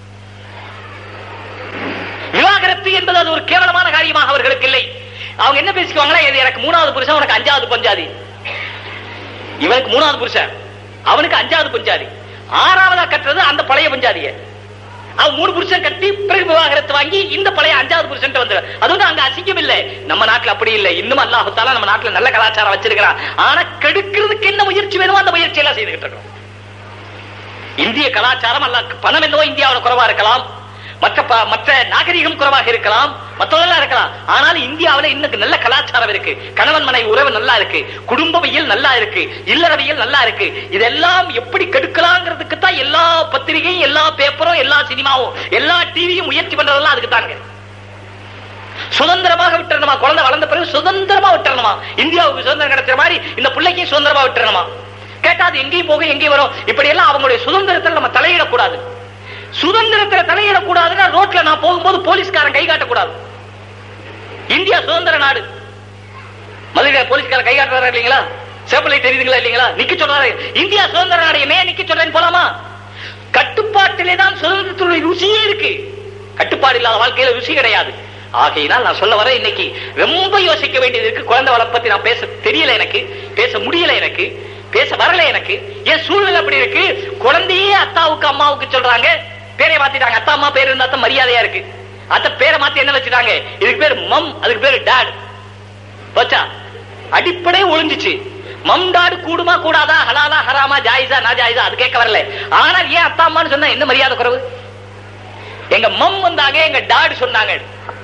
Speaker 1: விவாகரத்து என்பது அது ஒரு கேவலமான காரியமாக அவர்களுக்கு இல்லை அவங்க என்ன பேசிக்குவாங்களா இது எனக்கு மூணாவது புருஷன் உனக்கு அஞ்சாவது பஞ்சாதி இவனுக்கு மூணாவது புருஷன் அவனுக்கு அஞ்சாவது பஞ்சாதி ஆறாவதா கட்டுறது அந்த பழைய பஞ்சாதிய அவன் மூணு புருஷன் கட்டி பிறகு விவாகரத்து வாங்கி இந்த பழைய அஞ்சாவது புருஷன் வந்து அது வந்து அங்க அசிங்கம் இல்ல நம்ம நாட்டுல அப்படி இல்ல இன்னும் அல்லாஹால நம்ம நாட்டுல நல்ல கலாச்சாரம் வச்சிருக்கிறான் ஆனா கெடுக்கிறதுக்கு என்ன முயற்சி வேணுமோ அந்த முயற்சி எல்லாம் செய்துகிட்டு இருக்கோம் இந்திய கலாச்சாரம் அல்ல பணம் என்னவோ இந்தியாவில் குறைவா இருக்கலாம் மற்ற ப- மற்ற நாகரிகம் குறைவாக இருக்கலாம் மற்றதெல்லாம் இருக்கலாம் ஆனால் இந்தியாவில் இன்னும் நல்ல கலாச்சாரம் இருக்கு கணவன் மனைவி உறவு நல்லா இருக்கு குடும்பவியல் நல்லா இருக்கு இல்லறவியல் நல்லா இருக்கு இதெல்லாம் எப்படி கெடுக்கலாங்கிறதுக்கு தான் எல்லா பத்திரிகையும் எல்லா பேப்பரும் எல்லா சினிமாவும் எல்லா டிவியும் முயற்சி பண்றதெல்லாம் அதுக்கு தாங்க சுதந்திரமாக விட்டுறணுமா குழந்தை வளர்ந்த பிறகு சுதந்திரமா விட்டுறணுமா இந்தியாவுக்கு சுதந்திரம் கிடைச்ச மாதிரி இந்த பிள்ளைக்கும் சுதந்திரமா விட்டுறணுமா கேட்டா அது எங்கேயும் போகும் எங்கேயும் வரும் இப்படி எல்லாம் அவங்களுடைய சுதந்திரத்தில் நம்ம தலையிடக்கூடாது சுதந்திரத்துல தலையிடக்கூடாதுன்னா ரோட்ல நான் போகும்போது போலீஸ்காரன் கை காட்டக்கூடாது இந்தியா சுதந்திர நாடு மதுரை போலீஸ்காரன் கை காட்டுறாரு இல்லைங்களா சேப்பலை தெரியுதுங்களா இல்லைங்களா நிக்க சொல்றாரு இந்தியா சுதந்திர நாடு என்ன நிக்க சொல்றேன்னு போலாமா கட்டுப்பாட்டிலே தான் சுதந்திரத்துடைய ருசியே இருக்கு கட்டுப்பாடு இல்லாத வாழ்க்கையில ருசி கிடையாது ஆகையினால் நான் சொல்ல வர இன்னைக்கு ரொம்ப யோசிக்க வேண்டியது இருக்கு குழந்தை வளர்ப்பத்தி நான் பேச தெரியல எனக்கு பேச முடியல எனக்கு பேச வரல எனக்கு ஏன் சூழ்நிலை அப்படி இருக்கு குழந்தையே அத்தாவுக்கு அம்மாவுக்கு சொல்றாங்க பேரை மாத்திட்டாங்க அத்தா அம்மா பேர் இருந்தா தான் மரியாதையா இருக்கு அத்த பேரை மாத்தி என்ன வச்சுட்டாங்க இதுக்கு பேர் மம் அதுக்கு பேரு டாட் வச்சா அடிப்படை ஒளிஞ்சிச்சு மம்டாடு கூடுமா கூடாதா ஹலாலா ஹராமா ஜாயிசா நா ஜாயிசா அது கேட்க வரல ஆனால் ஏன் அத்தா அம்மான்னு சொன்னா என்ன மரியாதை குறைவு எங்க மம் வந்தாங்க எங்க டாடு சொன்னாங்க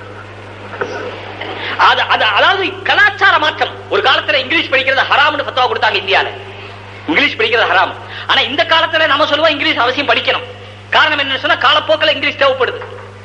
Speaker 1: அது அது அதாவது கலாச்சார மாற்றம் ஒரு காலத்துல இங்கிலீஷ் படிக்கிறது ஹராம்னு பத்தவா கொடுத்தாங்க இந்தியால இங்கிலீஷ் படிக்கிறது ஹராம் ஆனா இந்த காலத்துல நம்ம சொல்லுவோம் இங்கிலீஷ் அவசியம் படிக்கணும் காரணம் என்ன சொன்னா காலப்போக்கில் இங்கிலீஷ் தேவைப்படுது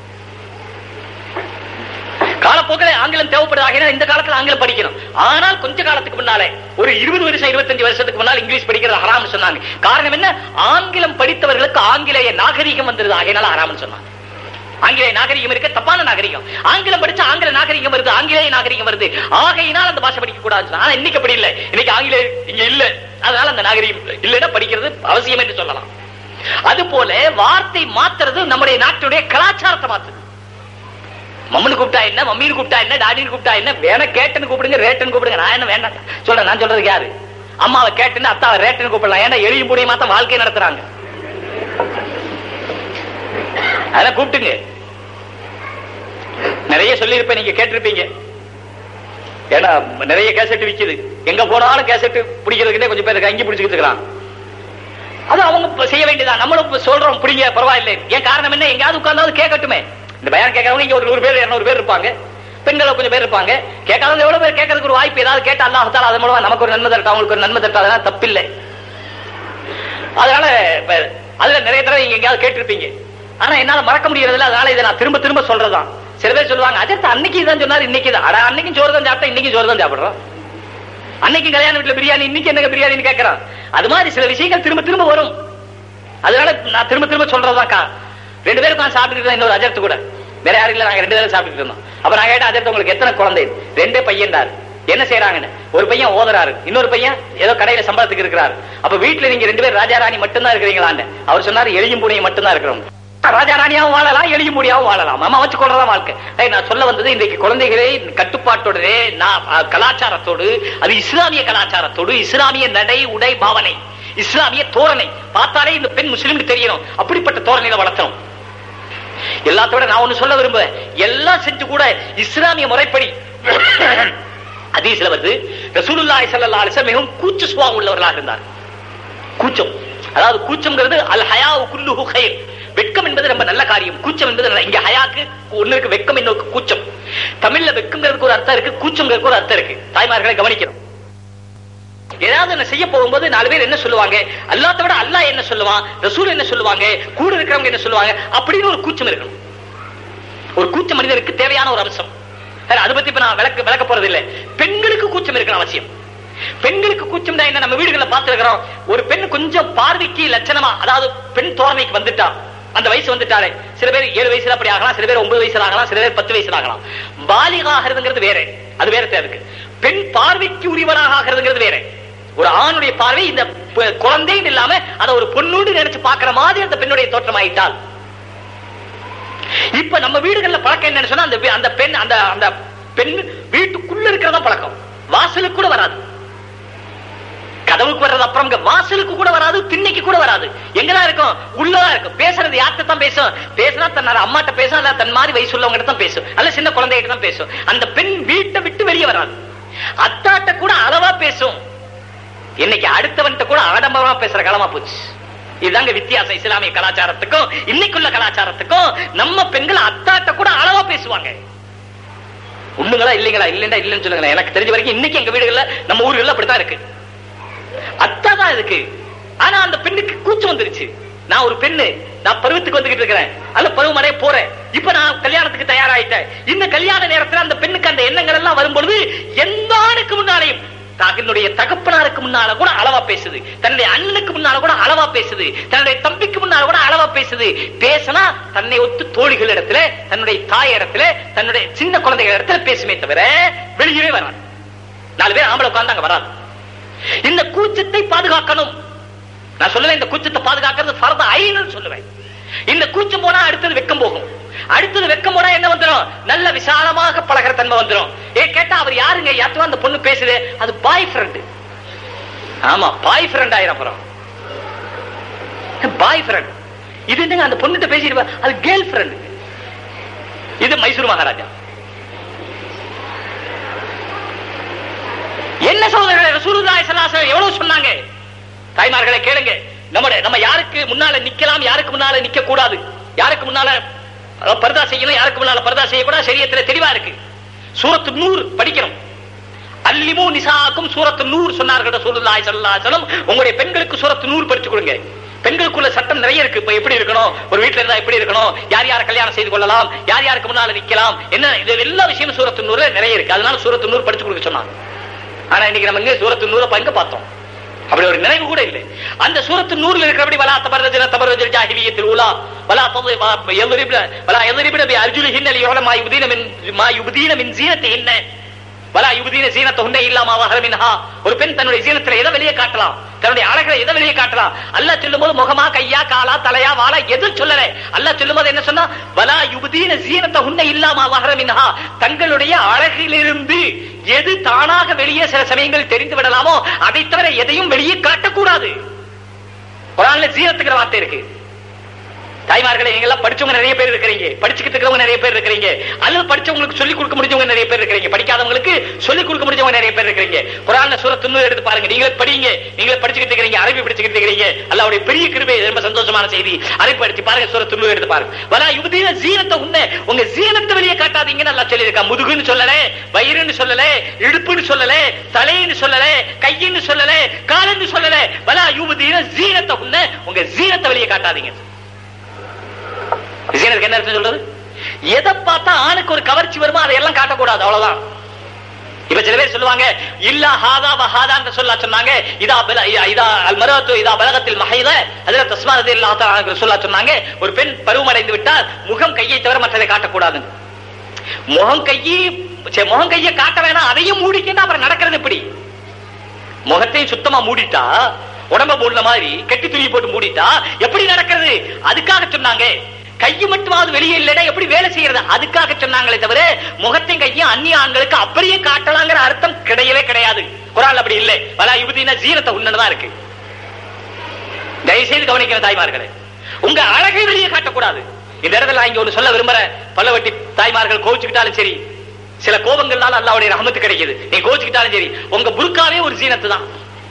Speaker 1: காலப்போக்கில் ஆங்கிலம் தேவைப்படுது ஆகினா இந்த காலத்துல ஆங்கிலம் படிக்கணும் ஆனால் கொஞ்ச காலத்துக்கு முன்னாலே ஒரு இருபது வருஷம் இருபத்தஞ்சு வருஷத்துக்கு முன்னால் இங்கிலீஷ் படிக்கிறது ஹராம்னு சொன்னாங்க காரணம் என்ன ஆங்கிலம் படித்தவர்களுக்கு ஆங்கிலேய நாகரிகம் வந்துருது ஆகையினால ஹராம்னு சொன்னாங்க ஆங்கிலேய நாகரிகம் இருக்க தப்பான நாகரிகம் ஆங்கிலம் படிச்சா ஆங்கில நாகரிகம் வருது ஆங்கிலேய நாகரிகம் வருது ஆகையினால் அந்த பாஷை படிக்க கூடாது ஆனா இன்னைக்கு அப்படி இல்ல இன்னைக்கு ஆங்கிலேய இங்க இல்ல அதனால அந்த நாகரிகம் இல்லைன்னா படிக்கிறது அவசியம் என்று சொல்லலாம் அது போல வார்த்தை மாத்துறது நம்முடைய நாட்டுடைய கலாச்சாரத்தை மாத்துது மம்மனு கூப்பிட்டா என்ன மம்மின்னு கூப்பிட்டா என்ன டாடின்னு கூப்பிட்டா என்ன வேணா கேட்டுன்னு கூப்பிடுங்க ரேட்டுன்னு கூப்பிடுங்க நான் என்ன வேண்டாம் சொல்றேன் நான் சொல்றது யாரு அம்மாவை கேட்டுன்னு அத்தாவை ரேட்டுன்னு கூப்பிடலாம் ஏன்னா எளியும் முடியுமா தான் வாழ்க்கை நடத்துறாங்க அதெல்லாம் கூப்பிட்டுங்க நிறைய சொல்லியிருப்பேன் நீங்க கேட்டிருப்பீங்க ஏன்னா நிறைய கேசட் விக்குது எங்க போனாலும் கேசட் பிடிக்கிறதுக்குன்னே கொஞ்சம் பேர் அங்கி பிடிச்சிக்கிட்டு இருக்கான் அது அவங்க இப்ப செய்ய வேண்டியதா நம்மளும் இப்ப சொல்றோம் பிடிங்க பரவாயில்லை ஏன் காரணம் என்ன எங்கயாவது உட்கார்ந்தாவது கேட்கட்டுமே இந்த பயான் கேட்கறவங்க இங்க ஒரு நூறு பேர் இருநூறு பேர் இருப்பாங்க பெண்கள் கொஞ்சம் பேர் இருப்பாங்க கேட்காதவங்க எவ்வளவு பேர் கேட்கறதுக்கு ஒரு வாய்ப்பு ஏதாவது கேட்டா அல்லாஹால அது மூலமா நமக்கு ஒரு நன்மை தரட்டும் அவங்களுக்கு ஒரு நன்மை தரட்டும் அதெல்லாம் தப்பில்லை அதனால இப்ப அதுல நிறைய தடவை நீங்க எங்கேயாவது கேட்டிருப்பீங்க ஆனா என்னால மறக்க முடியறதில்ல அதனால இதை நான் திரும்ப திரும்ப சொல்றதுதான் சில பேர் சொல்லுவாங்க அஜர்த்த அன்னைக்கு இதான் சொன்னாரு இன்னைக்கு தான் அட அன்னைக்கும் சோறு தான் சாப்பிட்டா இன்னைக்கு சோறு தான் சாப்பிடுறோம் அன்னைக்கு கல்யாண வீட்டுல பிரியாணி இன்னைக்கு என்ன பிரியாணின்னு கேட்கறான் அது மாதிரி சில விஷயங்கள் திரும்ப திரும்ப வரும் அதனால நான் திரும்ப திரும்ப சொல்றதுதான்க்கா ரெண்டு பேரும் நான் சாப்பிட்டுட்டு இருந்தேன் இன்னொரு அஜர்த்து கூட வேற யாரும் இல்ல நாங்க ரெண்டு பேரும் சாப்பிட்டுட்டு இருந்தோம் அப்ப நான் கேட்டேன் அஜர்த்து உங்களுக்கு எத்தனை குழந்தை ரெண்டே பையன் என்ன செய்யறாங்கன்னு ஒரு பையன் ஓதுறாரு இன்னொரு பையன் ஏதோ கடையில சம்பளத்துக்கு இருக்கிறாரு அப்ப வீட்டுல நீங்க ரெண்டு பேரும் ராஜா ராணி மட்டும்தான் இருக்கிறீங்களான்னு அவர் சொன்னாரு எளியும் பூனையும் மட்டும்தான் இருக்கிறோம் ராஜா ராணியாவும் வாழலாம் எளியும் முடியாவும் வாழலாம் அம்மா வச்சு கொள்றதா வாழ்க்கை டேய், நான் சொல்ல வந்தது இன்றைக்கு குழந்தைகளே கட்டுப்பாட்டோட நான் அஹ், கலாச்சாரத்தோடு அது இஸ்லாமிய கலாச்சாரத்தோடு இஸ்லாமிய நடை உடை பாவனை இஸ்லாமிய தோரணை பார்த்தாலே இந்த பெண் முஸ்லிம்க்கு தெரியணும் அப்படிப்பட்ட தோரணையில வளர்த்தணும் எல்லாத்தோட நான் ஒண்ணு சொல்ல விரும்புறேன் எல்லாம் செஞ்சு கூட இஸ்லாமிய முறைப்படி ஹதீஸ்ல வருது ரசூலுல்லாஹி ஸல்லல்லாஹு அலைஹி வஸல்லம் மிகவும் கூச்ச சுபாவம் உள்ளவர்களாக இருந்தார் கூச்சம் அதாவது கூச்சம்ங்கிறது அல் ஹயாவு குல்லுஹு கைர் வெட்கம் என்பது ரொம்ப நல்ல காரியம் கூச்சம் என்பது நல்ல- இங்க ஹயாக்கு ஒண்ணு இருக்கு வெட்கம் இன்னொரு கூச்சம் தமிழ்ல வெட்கம்ங்கிறதுக்கு ஒரு அர்த்தம் இருக்கு கூச்சம்ங்கிறதுக்கு ஒரு அர்த்தம் இருக்கு தாய்மார்களை கவனிக்கணும் ஏதாவது என்ன செய்ய போகும்போது நாலு பேர் என்ன சொல்லுவாங்க அல்லாத்த விட அல்லாஹ் என்ன சொல்லுவான் ரசூல் என்ன சொல்லுவாங்க கூட இருக்கிறவங்க என்ன சொல்லுவாங்க அப்படின்னு ஒரு கூச்சம் இருக்கணும் ஒரு கூச்ச மனிதனுக்கு தேவையான ஒரு அம்சம் சரி, அதை பத்தி இப்ப நான் விளக்க விளக்க போறது இல்ல பெண்களுக்கு கூச்சம் இருக்கணும் அவசியம் பெண்களுக்கு கூச்சம் தான் என்ன நம்ம வீடுகளில் பார்த்திருக்கிறோம் ஒரு பெண் கொஞ்சம் பார்வைக்கு லட்சணமா அதாவது பெண் தோரணைக்கு வந்துட்டா அந்த வயசு வந்துட்டாலே சில பேர் ஏழு வயசுல அப்படி ஆகலாம் சில பேர் ஒன்பது வயசுல ஆகலாம் சில பேர் பத்து வயசுல ஆகலாம் பாலிகாகிறதுங்கிறது வேற அது வேற தேவைக்கு பெண் பார்வைக்கு உரியவனாக ஆகிறதுங்கிறது வேற ஒரு ஆணுடைய பார்வை இந்த ப- குழந்தைன்னு இல்லாம அதை ஒரு பொண்ணோடு நினைச்சு பார்க்கிற மாதிரி அந்த பெண்ணுடைய தோற்றம் ஆயிட்டால் இப்ப நம்ம வீடுகள்ல பழக்கம் என்னன்னு சொன்னா அந்த வீ- அந்த பெண் அந்த அந்த பெண் வீட்டுக்குள்ள இருக்கிறதா பழக்கம் வாசலுக்கு கூட வராது கதவுக்கு வர்றது அப்புறம் இங்க வாசலுக்கு கூட வராது திண்ணைக்கு கூட வராது எங்கதான் இருக்கும் உள்ளதான் இருக்கும் பேசுறது யார்கிட்ட தான் பேசும் பேசினா தன் அம்மாட்ட பேசும் அல்ல தன் மாதிரி வயசு உள்ளவங்க தான் பேசும் அல்ல சின்ன குழந்தைகிட்ட தான் பேசும் அந்த பெண் வீட்டை விட்டு வெளியே வராது அத்தாட்ட கூட அளவா பேசும் இன்னைக்கு அடுத்தவன்கிட்ட கூட ஆடம்பரமா பேசுற காலமா போச்சு இதுதாங்க வித்தியாசம் இஸ்லாமிய கலாச்சாரத்துக்கும் இன்னைக்குள்ள கலாச்சாரத்துக்கும் நம்ம பெண்கள் அத்தாட்ட கூட அளவா பேசுவாங்க உண்மைங்களா இல்லைங்களா இல்லைன்னா இல்லைன்னு சொல்லுங்க எனக்கு தெரிஞ்ச வரைக்கும் இன்னைக்கு எங்க வீடுகள்ல நம்ம ஊர்கள்ல அப்படித்தான் இருக்கு அத்தா தான் இருக்கு ஆனா அந்த பெண்ணுக்கு கூச்சம் வந்துருச்சு நான் ஒரு பெண்ணு நான் பருவத்துக்கு வந்துகிட்டு இருக்கிறேன் அல்ல பருவமடைய போறேன் இப்ப நான் கல்யாணத்துக்கு தயாராயிட்டேன் இந்த கல்யாண நேரத்துல அந்த பெண்ணுக்கு அந்த எண்ணங்கள் எல்லாம் வரும்பொழுது எந்த ஆணுக்கு முன்னாலேயும் தன்னுடைய தகப்பனாருக்கு முன்னால கூட அளவா பேசுது தன்னுடைய அண்ணனுக்கு முன்னால கூட அளவா பேசுது தன்னுடைய தம்பிக்கு முன்னால கூட அளவா பேசுது பேசினா தன்னை ஒத்து தோழிகள் இடத்துல தன்னுடைய தாய் இடத்துல தன்னுடைய சின்ன குழந்தைகள் இடத்துல பேசுமே தவிர வெளியவே வராது நாலு பேர் ஆம்பளை உட்கார்ந்து அங்க வராது இந்த கூச்சத்தை பாதுகாக்கணும் நான் சொல்லுவேன் இந்த கூச்சத்தை பாதுகாக்கிறது ஃபர்த ஐன்னு சொல்லுவேன் இந்த கூச்சம் போனா அடுத்தது வெக்கம் போகும் அடுத்தது வெக்கம் போனா என்ன வந்துடும் நல்ல விசாலமாக பழகிற தன்மை வந்துடும் ஏ கேட்டா அவர் யாருங்க யாத்துவா அந்த பொண்ணு பேசுது அது பாய் ஃப்ரெண்ட் ஆமா பாய் ஃப்ரெண்ட் ஆயிரம் அப்புறம் பாய் ஃப்ரெண்ட் இது என்னங்க அந்த பொண்ணுகிட்ட பேசிட்டு அது கேர்ள் ஃப்ரெண்ட் இது மைசூர் மகாராஜா என்ன சகோதரர்களே ரசூலுல்லாஹி ஸல்லல்லாஹு அலைஹி வஸல்லம் எவ்வளவு சொன்னாங்க தாய்மார்களை கேளுங்க நம்முடைய நம்ம யாருக்கு முன்னால நிக்கலாம் யாருக்கு முன்னால நிக்க கூடாது யாருக்கு முன்னால அஹ், பர்தா செய்யணும் யாருக்கு முன்னால பர்தா செய்யக்கூடாது சரியத்துல தெளிவா இருக்கு சூரத்து நூறு படிக்கணும் அல்லிமு நிசாக்கும் சூரத்து நூறு சொன்னார்கள் ரசூலுல்லாஹி ஸல்லல்லாஹு அலைஹி வஸல்லம் உங்களுடைய பெண்களுக்கு சூரத்து நூறு படிச்சு கொடுங்க பெண்களுக்குள்ள சட்டம் நிறைய இருக்கு இப்ப எப்படி இருக்கணும் ஒரு வீட்டுல இருந்தா எப்படி இருக்கணும் யார் யார கல்யாணம் செய்து கொள்ளலாம் யார் யாருக்கு முன்னால நிக்கலாம் என்ன இது எல்லா விஷயமும் சூரத்து நூறுல நிறைய இருக்கு அதனால சூரத்து நூறு படிச்சு கொடுக்க சொன்னாங்க ஆனா இன்னைக்கு நம்ம இங்க சூரத்து நூறு பங்க பார்த்தோம் அப்படி ஒரு நினைவு கூட இல்லை அந்த சூரத்து நூறுல இருக்கிறபடி வலா தபரஜன தபரஜல் ஜாஹிலியத்தில் ஊலா வலா தது எதிரிபின வலா எதிரிபின பி அர்ஜுலிஹின்ன லியுல மா யுபதீன மின் மா யுபதீன மின் ஜீனத்திஹின்ன வலா யுபதீன ஜீனத்தஹுன்ன இல்லாமா வஹர மின்ஹா ஒரு பெண் தன்னுடைய ஜீனத்துல எதை வெளியே காட்டலாம் தன்னுடைய அழகை எதை வெளியே காட்டலாம் அல்லாஹ் சொல்லும்போது முகமா கையா காலா தலையா வாழா எது சொல்லல அல்லாஹ் சொல்லும்போது என்ன சொன்னா வலா யுபதீன ஜீனத்தஹுன்ன இல்லாமா வஹர மின்ஹா தங்களுடைய அழகிலிருந்து எது தானாக வெளியே சில சமயங்களில் தெரிந்து விடலாமோ அதை தவிர எதையும் வெளியே காட்டக்கூடாது குரான்ல ஜீனத்துக்கிற வார்த்தை இருக்கு தாய்மார்களே நீங்க எல்லாம் படிச்சவங்க நிறைய பேர் இருக்கிறீங்க படிச்சுக்கிட்டு இருக்கிறவங்க நிறைய பேர் இருக்கிறீங்க அல்லது படிச்சவங்களுக்கு சொல்லிக் கொடுக்க முடிஞ்சவங்க நிறைய பேர் இருக்கிறீங்க படிக்காதவங்களுக்கு சொல்லிக் கொடுக்க முடிஞ்சவங்க நிறைய பேர் இருக்கிறீங்க குரான்ல சூரத்து நூறு எடுத்து பாருங்க நீங்களே படிங்க நீங்களே படிச்சுக்கிட்டு இருக்கிறீங்க அரபி படிச்சுக்கிட்டு இருக்கிறீங்க அல்லாவுடைய பெரிய கிருபை ரொம்ப சந்தோஷமான செய்தி அரபி படிச்சு பாருங்க சூரத்து நூறு எடுத்து பாருங்க வலா யுவதீன ஜீனத்தை உன்ன உங்க ஜீனத்தை வெளியே காட்டாதீங்கன்னு நல்லா சொல்லியிருக்கா முதுகுன்னு சொல்லல வயிறுன்னு சொல்லல இடுப்புன்னு சொல்லல தலைன்னு சொல்லல கையின்னு சொல்லல காலன்னு சொல்லல வலா யுவதீன ஜீனத்தை உன்ன உங்க ஜீனத்தை வெளியே காட்டாதீங்க ஜீனத்துக்கு என்ன அர்த்தம் சொல்றது எதை பார்த்தா ஆணுக்கு ஒரு கவர்ச்சி வருமோ அதையெல்லாம் காட்டக்கூடாது அவ்வளவுதான் இப்ப சில பேர் சொல்லுவாங்க இல்ல ஹாதா வஹாதா சொல்ல சொன்னாங்க இதா பல இதா அல் மரத்து இதா பலகத்தில் மஹைத அதுல தஸ்மாத் இல்லாத சொல்ல சொன்னாங்க ஒரு பெண் பருவமடைந்து விட்டால் முகம் கையை தவிர மற்றதை காட்டக்கூடாது முகம் கையை சரி, முகம் கையை காட்ட வேணாம் அதையும் மூடிக்கிட்டு அப்புறம் நடக்கிறது எப்படி முகத்தையும் சுத்தமா மூடிட்டா உடம்ப மூடின மாதிரி கெட்டி துணி போட்டு மூடிட்டா எப்படி நடக்கிறது அதுக்காக சொன்னாங்க கையை மட்டுமாவது வெளியே இல்லைன்னா எப்படி வேலை செய்யறது அதுக்காக சொன்னாங்களே தவிர முகத்தையும் கையும் அந்நிய ஆண்களுக்கு அப்படியே காட்டலாங்கிற அர்த்தம் கிடையவே கிடையாது குரான் அப்படி இல்லை வலா யுபதினா ஜீனத்தை உன்னதான் இருக்கு தயவுசெய்து கவனிக்கிற தாய்மார்களே உங்க அழகை வெளியே காட்டக்கூடாது இந்த இடத்துல நான் இங்க ஒண்ணு சொல்ல விரும்புறேன் பல்லவட்டி தாய்மார்கள் கோவிச்சுக்கிட்டாலும் சரி சில கோபங்கள்னால அல்லாவுடைய ரஹமத்து கிடைக்குது நீ கோவிச்சுக்கிட்டாலும் சரி உங்க புர்காவே ஒரு ஜீனத்து தான்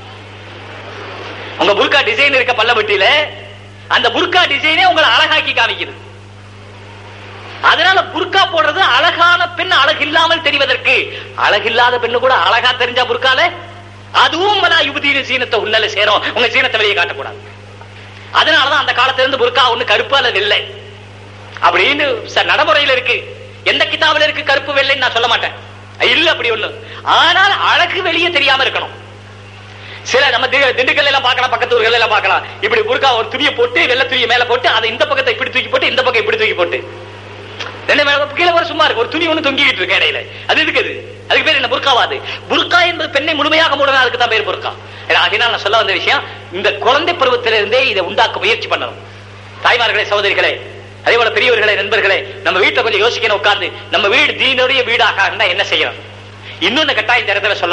Speaker 1: உங்க புர்கா டிசைன் இருக்க பல்லவட்டியில அந்த புர்கா டிசைனே உங்களை அழகாக்கி காமிக்குது அதனால புர்கா போடுறது அழகான பெண் அழகு இல்லாமல் தெரிவதற்கு அழகில்லாத பெண்ணு கூட அழகா தெரிஞ்சா புர்கால அதுவும் வலா யுபதியின சீனத்தை உன்னால சேரும் உங்க சீனத்தை வெளியே காட்டக்கூடாது அதனாலதான் அந்த காலத்துல இருந்து புர்கா ஒண்ணு கருப்பு அல்லது இல்லை அப்படின்னு ச- நடைமுறையில இருக்கு எந்த கிதாபில் இருக்கு கருப்பு வெள்ளைன்னு நான் சொல்ல மாட்டேன் இல்ல அப்படி ஒண்ணு ஆனால் அழகு வெளியே தெரியாம இருக்கணும் சில நம்ம தி- திண்டுக்கல்ல எல்லாம் பார்க்கலாம் பக்கத்து ஊர்கள் எல்லாம் பார்க்கலாம் இப்படி புர்கா ஒரு துணியை போட்டு வெள்ளை துணியை மேல போட்டு அதை இந்த பக்கத்தை இப்படி தூக்கி போட்டு இந்த பக்கம் இப்படி தூக்கி போட்டு ரெண்டு மேல கீழே ஒரு சும்மா இருக்கு ஒரு துணி ஒண்ணு தொங்கிட்டு இருக்கு இடையில அது இருக்குது அதுக்கு பேர் என்ன புர்காவாது புர்கா என்பது பெண்ணை முழுமையாக மூடணும் அதுக்கு தான் பேர் புர்கா ஆகினால் நான் சொல்ல வந்த விஷயம் இந்த குழந்தை பருவத்திலிருந்தே இதை உண்டாக்க முயற்சி பண்ணணும் தாய்மார்களே சகோதரிகளே அதே போல பெரியவர்களே நண்பர்களே நம்ம வீட்டுல கொஞ்சம் யோசிக்கணும் உட்கார்ந்து நம்ம வீடு தீனுடைய வீடாக இருந்தா என்ன செய்யணும் இன்னொன்னு கட்டாயம் இந்த இடத்துல சொல்லணும்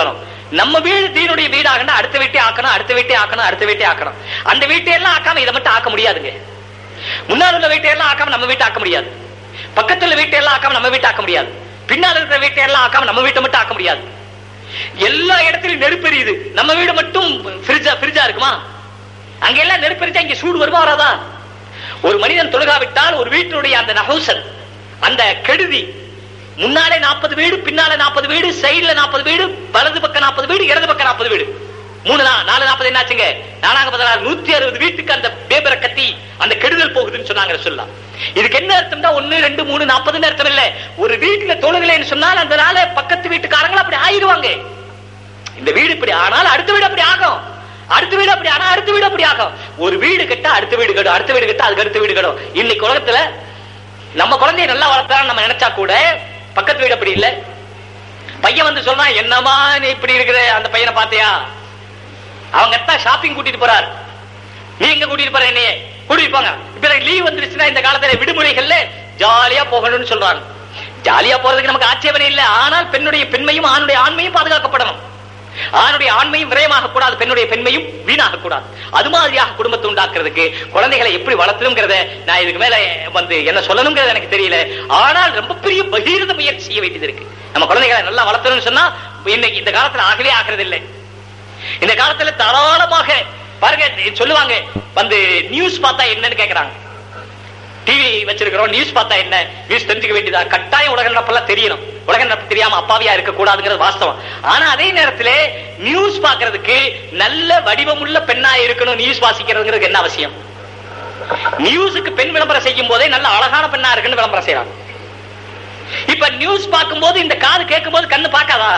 Speaker 1: நம்ம வீடு தீனுடைய வீடாகனா அடுத்த வீட்டை ஆக்கணும் அடுத்த வீட்டை ஆக்கணும் அடுத்த வீட்டை ஆக்கணும் அந்த வீட்டை எல்லாம் ஆக்காம இதை மட்டும் ஆக்க முடியாதுங்க முன்னால் உள்ள வீட்டை எல்லாம் ஆக்காம நம்ம வீட்டை ஆக்க முடியாது பக்கத்துல வீட்டை எல்லாம் ஆக்காம நம்ம வீட்டை ஆக்க முடியாது பின்னால் இருக்கிற வீட்டை எல்லாம் ஆக்காம நம்ம வீட்டை மட்டும் ஆக்க முடியாது எல்லா இடத்துலயும் நெருப்பெரியுது நம்ம வீடு மட்டும் ஃப்ரிட்ஜா ஃப்ரிட்ஜா இருக்குமா அங்க எல்லாம் நெருப்பெரிச்சா இங்க சூடு வருமா வராதா ஒரு மனிதன் தொழுகாவிட்டால் ஒரு வீட்டினுடைய அந்த நகவுசல் அந்த கெடுதி முன்னாலே நாற்பது வீடு பின்னால நாற்பது வீடு சைடுல நாற்பது வீடு வலது பக்கம் நாற்பது வீடு இடது பக்கம் நாற்பது வீடு மூணு நா- நாலு நாற்பது என்னாச்சுங்க நாலாக பதினாறு நூத்தி அறுபது வீட்டுக்கு அந்த பேபரை கத்தி அந்த கெடுதல் போகுதுன்னு சொன்னாங்க சொல்லலாம் இதுக்கு என்ன அர்த்தம் தான் ஒன்னு ரெண்டு மூணு நாற்பதுன்னு அர்த்தம் இல்ல ஒரு வீட்டுல தொழுகலைன்னு சொன்னால் அந்த நாள பக்கத்து வீட்டுக்காரங்க அப்படி ஆயிடுவாங்க இந்த வீடு இப்படி ஆனால் அடுத்த வீடு அப்படி ஆகும் அடுத்த வீடு அப்படி ஆனா அடுத்த வீடு அப்படி ஆகும் ஒரு வீடு கட்ட அடுத்த வீடு கடும் அடுத்த வீடு கட்ட அதுக்கு அடுத்த வீடு கடும் இன்னைக்கு உலகத்துல நம்ம குழந்தைய நல்லா வளர்த்தா நம்ம நினைச்சா கூட பக்கத்து வீடு அப்படி இல்ல பையன் வந்து சொல்றான் என்னமா நீ இப்படி இருக்கிற அந்த பையனை பாத்தியா அவங்க தான் ஷாப்பிங் கூட்டிட்டு போறாரு நீ எங்க கூட்டிட்டு போற என்னைய கூட்டிட்டு போங்க இப்ப லீவ் வந்துருச்சுன்னா இந்த காலத்துல விடுமுறைகள்ல ஜாலியா போகணும்னு சொல்றாங்க ஜாலியா போறதுக்கு நமக்கு ஆட்சேபனை இல்லை ஆனால் பெண்ணுடைய பெண்மையும் ஆணுடைய ஆண்மையும் பாதுகாக்கப்படணும் ஆணுடைய ஆண்மையும் விரயமாக கூடாது பெண்ணுடைய பெண்மையும் வீணாக கூடாது அது மாதிரியாக குடும்பத்தை உண்டாக்குறதுக்கு குழந்தைகளை எப்படி வளர்த்தணுங்கிறத நான் இதுக்கு மேல வந்து என்ன சொல்லணுங்கிறது எனக்கு தெரியல ஆனால் ரொம்ப பெரிய பகீரத முயற்சி செய்ய வேண்டியது இருக்கு நம்ம குழந்தைகளை நல்லா வளர்த்தணும்னு சொன்னா இன்னைக்கு இந்த காலத்துல ஆகவே ஆகிறது இல்லை இந்த காலத்துல தாராளமாக பாருங்க சொல்லுவாங்க வந்து நியூஸ் பார்த்தா என்னன்னு கேக்குறாங்க டிவி வச்சிருக்கிறோம் நியூஸ் பார்த்தா என்ன நியூஸ் தெரிஞ்சுக்க வேண்டியதா கட்டாயம் உலக நடப்பெல்லாம் தெரியணும் உலக நடப்பு தெரியாம அப்பாவியா இருக்க கூடாதுங்கிறது வாஸ்தவம் ஆனா அதே நேரத்துல நியூஸ் பாக்குறதுக்கு நல்ல வடிவமுள்ள பெண்ணா இருக்கணும் நியூஸ் வாசிக்கிறதுங்கிறது என்ன அவசியம் நியூஸுக்கு பெண் விளம்பரம் செய்யும் போதே நல்ல அழகான பெண்ணா இருக்குன்னு விளம்பரம் செய்யறாங்க இப்ப நியூஸ் பார்க்கும்போது இந்த காது கேட்கும் போது கண்ணு பார்க்காதா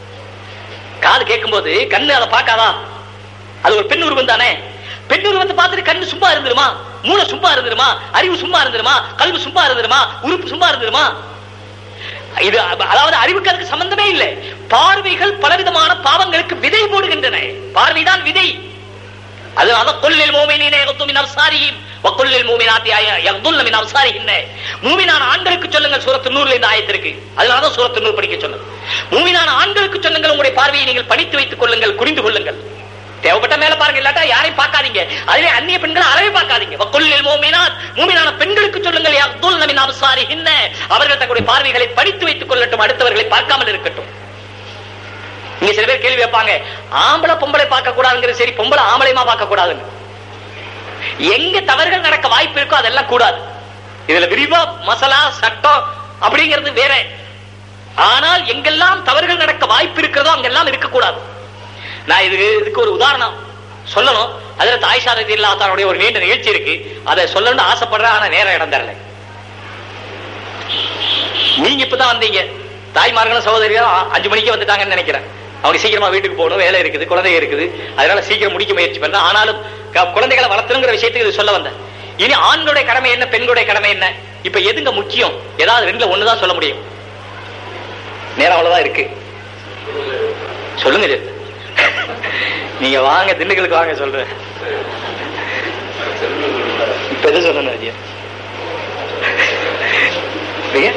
Speaker 1: காது கேட்கும்போது கண்ணு அதை பார்க்காதா அது ஒரு பெண் உருவம் தானே பெண் உருவத்தை பார்த்துட்டு கண்ணு சும்மா இருந்துருமா மூளை சும்மா இருந்துருமா அறிவு சும்மா இருந்துருமா கல்வி சும்மா இருந்துருமா உறுப்பு சும்மா இருந்துருமா இது அ- அதாவது அறிவுக்கு அதுக்கு சம்பந்தமே இல்லை பார்வைகள் பலவிதமான பாவங்களுக்கு விதை போடுகின்றன பார்வைதான் விதை அதனால கொல்லில் மூமினீனே யகுத்து மின் அப்சாரிஹிம் வக்குல்லில் மூமினாத்தி யகுதுல்ல மின் அப்சாரிஹின்ன மூமினான ஆண்களுக்கு சொல்லுங்கள் சூரத்து நூறுல இந்த ஆயத்திற்கு அதனால தான் சூரத்து நூறு படிக்க சொன்னது மூமினான ஆண்களுக்கு சொல்லுங்கள் உங்களுடைய பார்வையை நீங்கள் படித்து வைத்துக் கொள்ளுங்கள் குனிந்து கொள்ளுங்கள் தேவைப்பட்ட மேல பாருங்க இல்லாட்டா யாரையும் பார்க்காதீங்க அதிலே அந்நிய பெண்களை அறவே பார்க்காதீங்க வக்குல்லில் மூமினாத் மூமினான பெண்களுக்கு சொல்லுங்கள் யகுதுல்ல மின் அப்சாரிஹின்ன அவர்கள் தங்களுடைய பார்வைகளை படித்து வைத்துக் கொள்ளட்டும் அடுத்தவர்களை பார்க்காமல் இருக்கட்டும் இங்க சில பேர் கேள்வி வைப்பாங்க ஆம்பளை பொம்பளை பார்க்க கூடாதுங்கிறது சரி பொம்பளை ஆம்பளைமா பார்க்க கூடாதுன்னு எங்க தவறுகள் நடக்க வாய்ப்பு இருக்கோ அதெல்லாம் கூடாது இதுல விரிவா மசாலா சட்டம் அப்படிங்கிறது வேற ஆனால் எங்கெல்லாம் தவறுகள் நடக்க வாய்ப்பு இருக்கிறதோ அங்கெல்லாம் இருக்கக்கூடாது நான் இது இதுக்கு ஒரு உதாரணம் சொல்லணும் அதுல தாய்ஷா ரதி இல்லாத்தானுடைய ஒரு நீண்ட நிகழ்ச்சி இருக்கு அதை சொல்லணும்னு ஆசைப்படுறேன் ஆனா நேரம் இடம் தரல நீங்க இப்பதான் வந்தீங்க தாய்மார்களும் சகோதரிகளும் அ- அஞ்சு மணிக்கு வந்துட்டாங்கன்னு நினைக்கிறேன் அவங்க சீக்கிரமா வீட்டுக்கு போகணும் வேலை இருக்குது குழந்தைங்க இருக்குது அதனால சீக்கிரம் முடிக்க முயற்சி பண்றேன் ஆனாலும் க- குழந்தைகளை வளர்த்தணுங்கிற விஷயத்துக்கு இது சொல்ல வந்தேன் இனி ஆண்களுடைய கடமை என்ன பெண்களுடைய கடமை என்ன இப்ப எதுங்க முக்கியம் ஏதாவது ரெண்டுல ஒண்ணுதான் சொல்ல முடியும் நேரம் அவ்வளவுதான் இருக்கு சொல்லுங்க இது நீங்க வாங்க திண்டுக்கலுக்கு வாங்க சொல்றேன் இப்ப எது சொல்லணும் ஐயா நீங்க?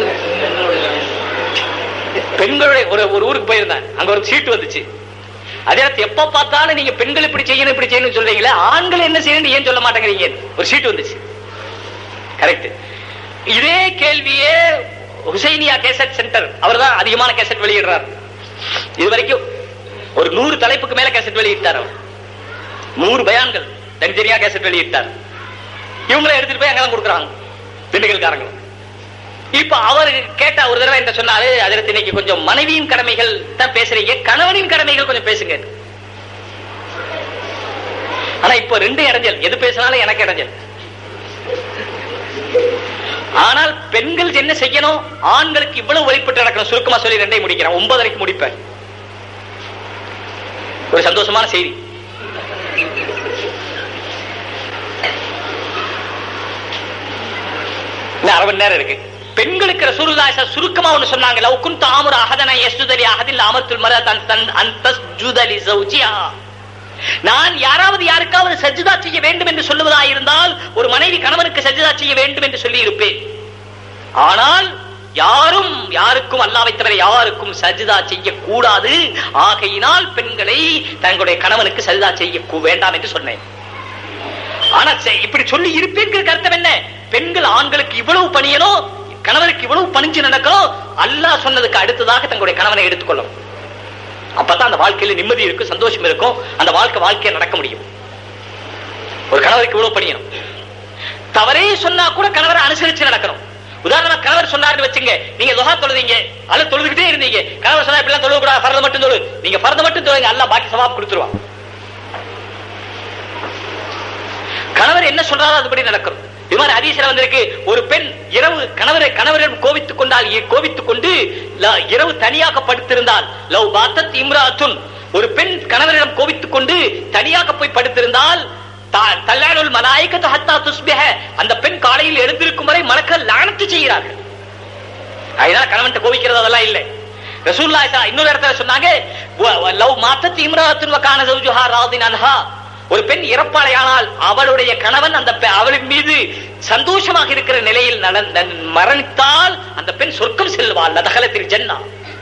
Speaker 1: பெண்களுடைய ஒரு ஒரு ஊருக்கு போயிருந்தேன் அங்க ஒரு சீட்டு வந்துச்சு அதே நேரத்துல எப்ப பார்த்தாலும் நீங்க பெண்கள் இப்படி செய்யணும் இப்படி செய்யணும் சொல்றீங்களே ஆண்கள் என்ன செய்யணும் ஏன் சொல்ல மாட்டேங்கிறீங்க ஒரு சீட்டு வந்துச்சு கரெக்ட் இதே கேள்வியே ஹுசைனியா கேசட் சென்டர் அவர் தான் அதிகமான கேசட் வெளியிடுறார் இது வரைக்கும் ஒரு நூறு தலைப்புக்கு மேல கேசட் வெளியிட்டார் அவர் நூறு பயான்கள் தனித்தனியா கேசட் வெளியிட்டார் இவங்களே எடுத்துட்டு போய் அங்கதான் கொடுக்குறாங்க திண்டுக்கல்காரங்க இப்ப அவர் கேட்ட ஒரு தடவை என்ன சொன்னாரு அதற்கு இன்னைக்கு கொஞ்சம் மனைவியின் கடமைகள் தான் பேசுறீங்க கணவனின் கடமைகள் கொஞ்சம் பேசுங்க ஆனா இப்ப ரெண்டு இடைஞ்சல் எது பேசினாலும் எனக்கு இடைஞ்சல் ஆனால் பெண்கள் என்ன செய்யணும் ஆண்களுக்கு இவ்வளவு வழிபட்டு நடக்கணும் சுருக்கமா சொல்லி ரெண்டையும் முடிக்கிறேன் ஒன்பதரைக்கு முடிப்பேன் ஒரு சந்தோஷமான செய்தி இன்னும் அரை மணி நேரம் இருக்கு பெண்களுக்கு ரசூலுல்லாஹி ஸல்லல்லாஹு சுருக்கமா ஒண்ணு சொன்னாங்க லவ் குன்த ஆமுர அஹதன யஸ்ஜுதலி அஹதில் அமர்த்துல் மரதன் தன் அன் தஸ்ஜுதலி ஜௌஜிஹா நான் யாராவது யாருக்காவது சஜ்ஜதா செய்ய வேண்டும் என்று சொல்லுவதா இருந்தால் ஒரு மனைவி கணவனுக்கு சஜ்ஜதா செய்ய வேண்டும் என்று சொல்லி இருப்பேன் ஆனால் யாரும் யாருக்கும் அல்லாவை தவிர யாருக்கும் சஜிதா செய்யக்கூடாது ஆகையினால் பெண்களை தங்களுடைய கணவனுக்கு சஜிதா செய்ய கூ- வேண்டாம் என்று சொன்னேன் ஆனா செ- இப்படி சொல்லி இருப்பேன் அர்த்தம் என்ன பெண்கள் ஆண்களுக்கு இவ்வளவு பணியணும் கணவருக்கு இவ்வளவு பணிஞ்சு நடக்கணும் அல்லாஹ் சொன்னதுக்கு அடுத்ததாக தங்களுடைய கணவனை எடுத்துக்கொள்ளும் அப்பதான் அந்த வாழ்க்கையில நிம்மதி இருக்கும் சந்தோஷம் இருக்கும் அந்த வாழ்க்கை வாழ்க்கையை நடக்க முடியும் ஒரு கணவருக்கு இவ்வளவு பணியணும் தவறே சொன்னா கூட கணவரை அனுசரிச்சு நடக்கணும் உதாரணமா கணவர் சொன்னாருன்னு வச்சுங்க நீங்க துஹா தொழுதீங்க அல்ல தொழுதுகிட்டே இருந்தீங்க கணவர் சொன்னா இப்படிலாம் தொழுக கூடாது பரத மட்டும் தொழு நீங்க பரத மட்டும் தொழுங்க அல்லாஹ் பாக்கி சவாப் கொடுத்துருவான் கணவர் என்ன சொல்றாரோ அதுபடி நடக்கும் இது மாதிரி ஹதீஸ்ல வந்திருக்கு ஒரு பெண் இரவு கணவரை கணவரிடம் கோபித்துக் கொண்டால் இ- கோபித்துக் கொண்டு ல- இரவு தனியாக படுத்திருந்தால் லவ் பாத்தத் இம்ராத்துன் ஒரு பெண் கணவரிடம் கோபித்துக் கொண்டு தனியாக போய் படுத்திருந்தால் தா- தல்லானுல் மலாயிகத்து ஹத்தா துஸ்பிஹ அந்த பெண் காலையில் எழுந்திருக்கும் வரை மலக்கள் லானத்து செய்கிறார்கள் அதனால கணவன் கோபிக்கிறது அதெல்லாம் இல்லை ரசூலுல்லாஹி ஸல்லல்லாஹு இன்னொரு இடத்துல சொன்னாங்க வ- வ- லவ் மாத்தத் இம்ராத்துன் வகான ஜௌஜுஹா ராதின் அன்ஹா ஒரு பெண் இறப்பாளையானால் அவளுடைய கணவன் அந்த பெ- அவளின் மீது சந்தோஷமாக இருக்கிற நிலையில் நடந்த மரணித்தால் அந்த பெண் சொர்க்கம் செல்வாள் லதகலத்தில் ஜன்னா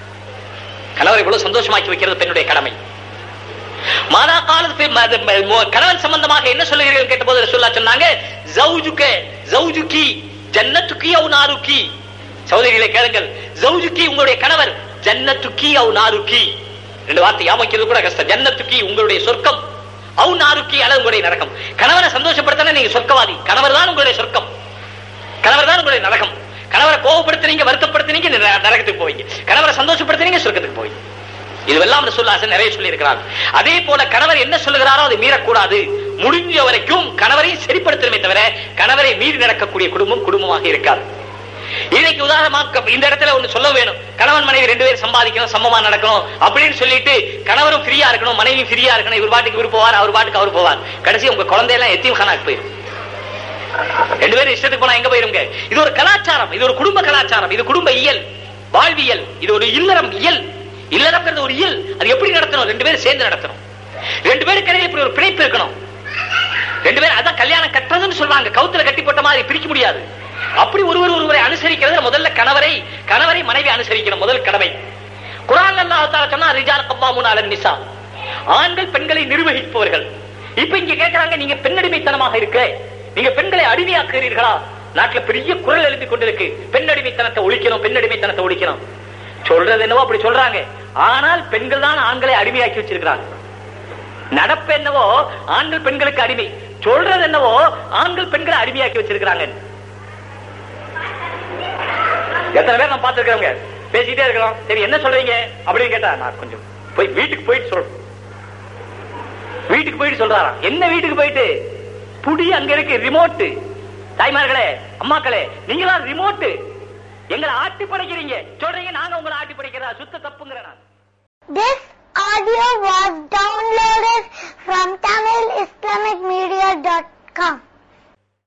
Speaker 1: கணவரை இவ்வளவு சந்தோஷமாக்கி வைக்கிறது பெண்ணுடைய கடமை மாதா காலத்து ம- ம- மு- கணவன் சம்பந்தமாக என்ன சொல்லுகிறீர்கள் கேட்டபோது ரசூலுல்லாஹ் சொன்னாங்க ஜௌஜுக ஜௌஜுகி ஜன்னத்துக்கி அவு நாருக்கி சகோதரிகளை கேளுங்கள் ஜௌஜுக்கி உங்களுடைய கணவர் ஜன்னத்துக்கி அவு நாருக்கி ரெண்டு வார்த்தை யாமிக்கிறது கூட கஷ்டம் ஜன்னத்துக்கி உங்களுடைய சொர்க்கம் அவு நாருக்கி அல்லது உங்களுடைய நரகம் கணவரை சந்தோஷப்படுத்தினா நீங்க சொர்க்கவாதி கணவர் தான் உங்களுடைய சொர்க்கம் கணவர் தான் உங்களுடைய நரகம் கணவரை கோவப்படுத்துறீங்க வருத்தப்படுத்துறீங்க நர- நரகத்துக்கு போவீங்க கணவரை சந்தோஷப்படுத்துறீங்க சொர்க்கத்துக்கு போவீங்க இதுவெல்லாம் ரசூலுல்லாஹி நிறைய சொல்லி இருக்கிறார் அதே போல கணவர் என்ன சொல்லுகிறாரோ அதை மீறக்கூடாது முடிஞ்ச வரைக்கும் கணவரை சரிப்படுத்தணுமே தவிர கணவரை மீறி நடக்கக்கூடிய குடும்பம் குடும்பமாக இருக்காது இன்னைக்கு உதாரணமாக இந்த இடத்துல ஒண்ணு சொல்ல வேணும் கணவன் மனைவி ரெண்டு பேரும் சம்பாதிக்கணும் சமமா நடக்கணும் அப்படின்னு சொல்லிட்டு கணவரும் ஃப்ரீயா இருக்கணும் மனைவி ஃப்ரீயா இருக்கணும் இவர் பாட்டுக்கு இவர் போவார் அவர் பாட்டுக்கு அவர் போவார் கடைசி உங்க குழந்தையெல்லாம் எத்தையும் காணாக்கு போயிடும் ரெண்டு பேரும் இஷ்டத்துக்கு போனா எங்க போயிருங்க இது ஒரு கலாச்சாரம் இது ஒரு குடும்ப கலாச்சாரம் இது குடும்ப இயல் வாழ்வியல் இது ஒரு இல்லறம் இயல் இல்லறம்ங்கிறது ஒரு இயல் அது எப்படி நடத்தணும் ரெண்டு பேரும் சேர்ந்து நடத்தணும் ரெண்டு பேருக்கு இடையில இப்படி ஒரு பிணைப்பு இருக்கணும் ரெண்டு பேரும் அதான் கல்யாணம் கட்டுறதுன்னு சொல்லுவாங்க கவுத்துல கட்டி போட்ட மாதிரி பிரிக்க முடியாது அப்படி ஒருவர் ஒருவரை அனுசரிக்கிறது முதல்ல கணவரை கணவரை மனைவி அனுசரிக்கணும் முதல் கடமை குரான் அல்லாஹ் தஆலா சொன்னா ரிஜால் கவ்வாமுன் அலன் நிசா ஆண்கள் பெண்களை நிர்வகிப்பவர்கள் இப்ப இங்க கேக்குறாங்க நீங்க பெண்ணடிமைத்தனமாக இருக்க நீங்க பெண்களை அடிமையாக்குகிறீர்களா நாட்டுல பெரிய குரல் எழுப்பி கொண்டிருக்கு பெண் அடிமைத்தனத்தை ஒழிக்கணும் பெண் அடிமைத்தனத்தை ஒழிக்கணும் சொல்றது என்னவோ அப்படி சொல்றாங்க ஆனால் பெண்கள் தான் ஆண்களை அடிமையாக்கி வச்சிருக்கிறாங்க நடப்பு என்னவோ ஆண்கள் பெண்களுக்கு அடிமை சொல்றது என்னவோ ஆண்கள் பெண்களை அடிமையாக்கி வச்சிருக்கிறாங்க எத்தனை பேர் நான் பார்த்திருக்கிறவங்க பேசிட்டே இருக்கிறோம் சரி என்ன சொல்றீங்க அப்படின்னு கேட்டா நான் கொஞ்சம் போய் வீட்டுக்கு போயிட்டு சொல்றேன் வீட்டுக்கு போயிட்டு சொல்றாராம் என்ன வீட்டுக்கு போயிட்டு புடி அங்க இருக்கு ரிமோட் தாய்மார்களே அம்மாக்களே நீங்களா ரிமோட் எங்களை ஆட்டி படைக்கிறீங்க சொல்றீங்க நாங்க உங்களை ஆட்டி படைக்கிறதா சுத்த தப்புங்கிற நான்
Speaker 2: This audio was downloaded from TamilIslamicMedia.com.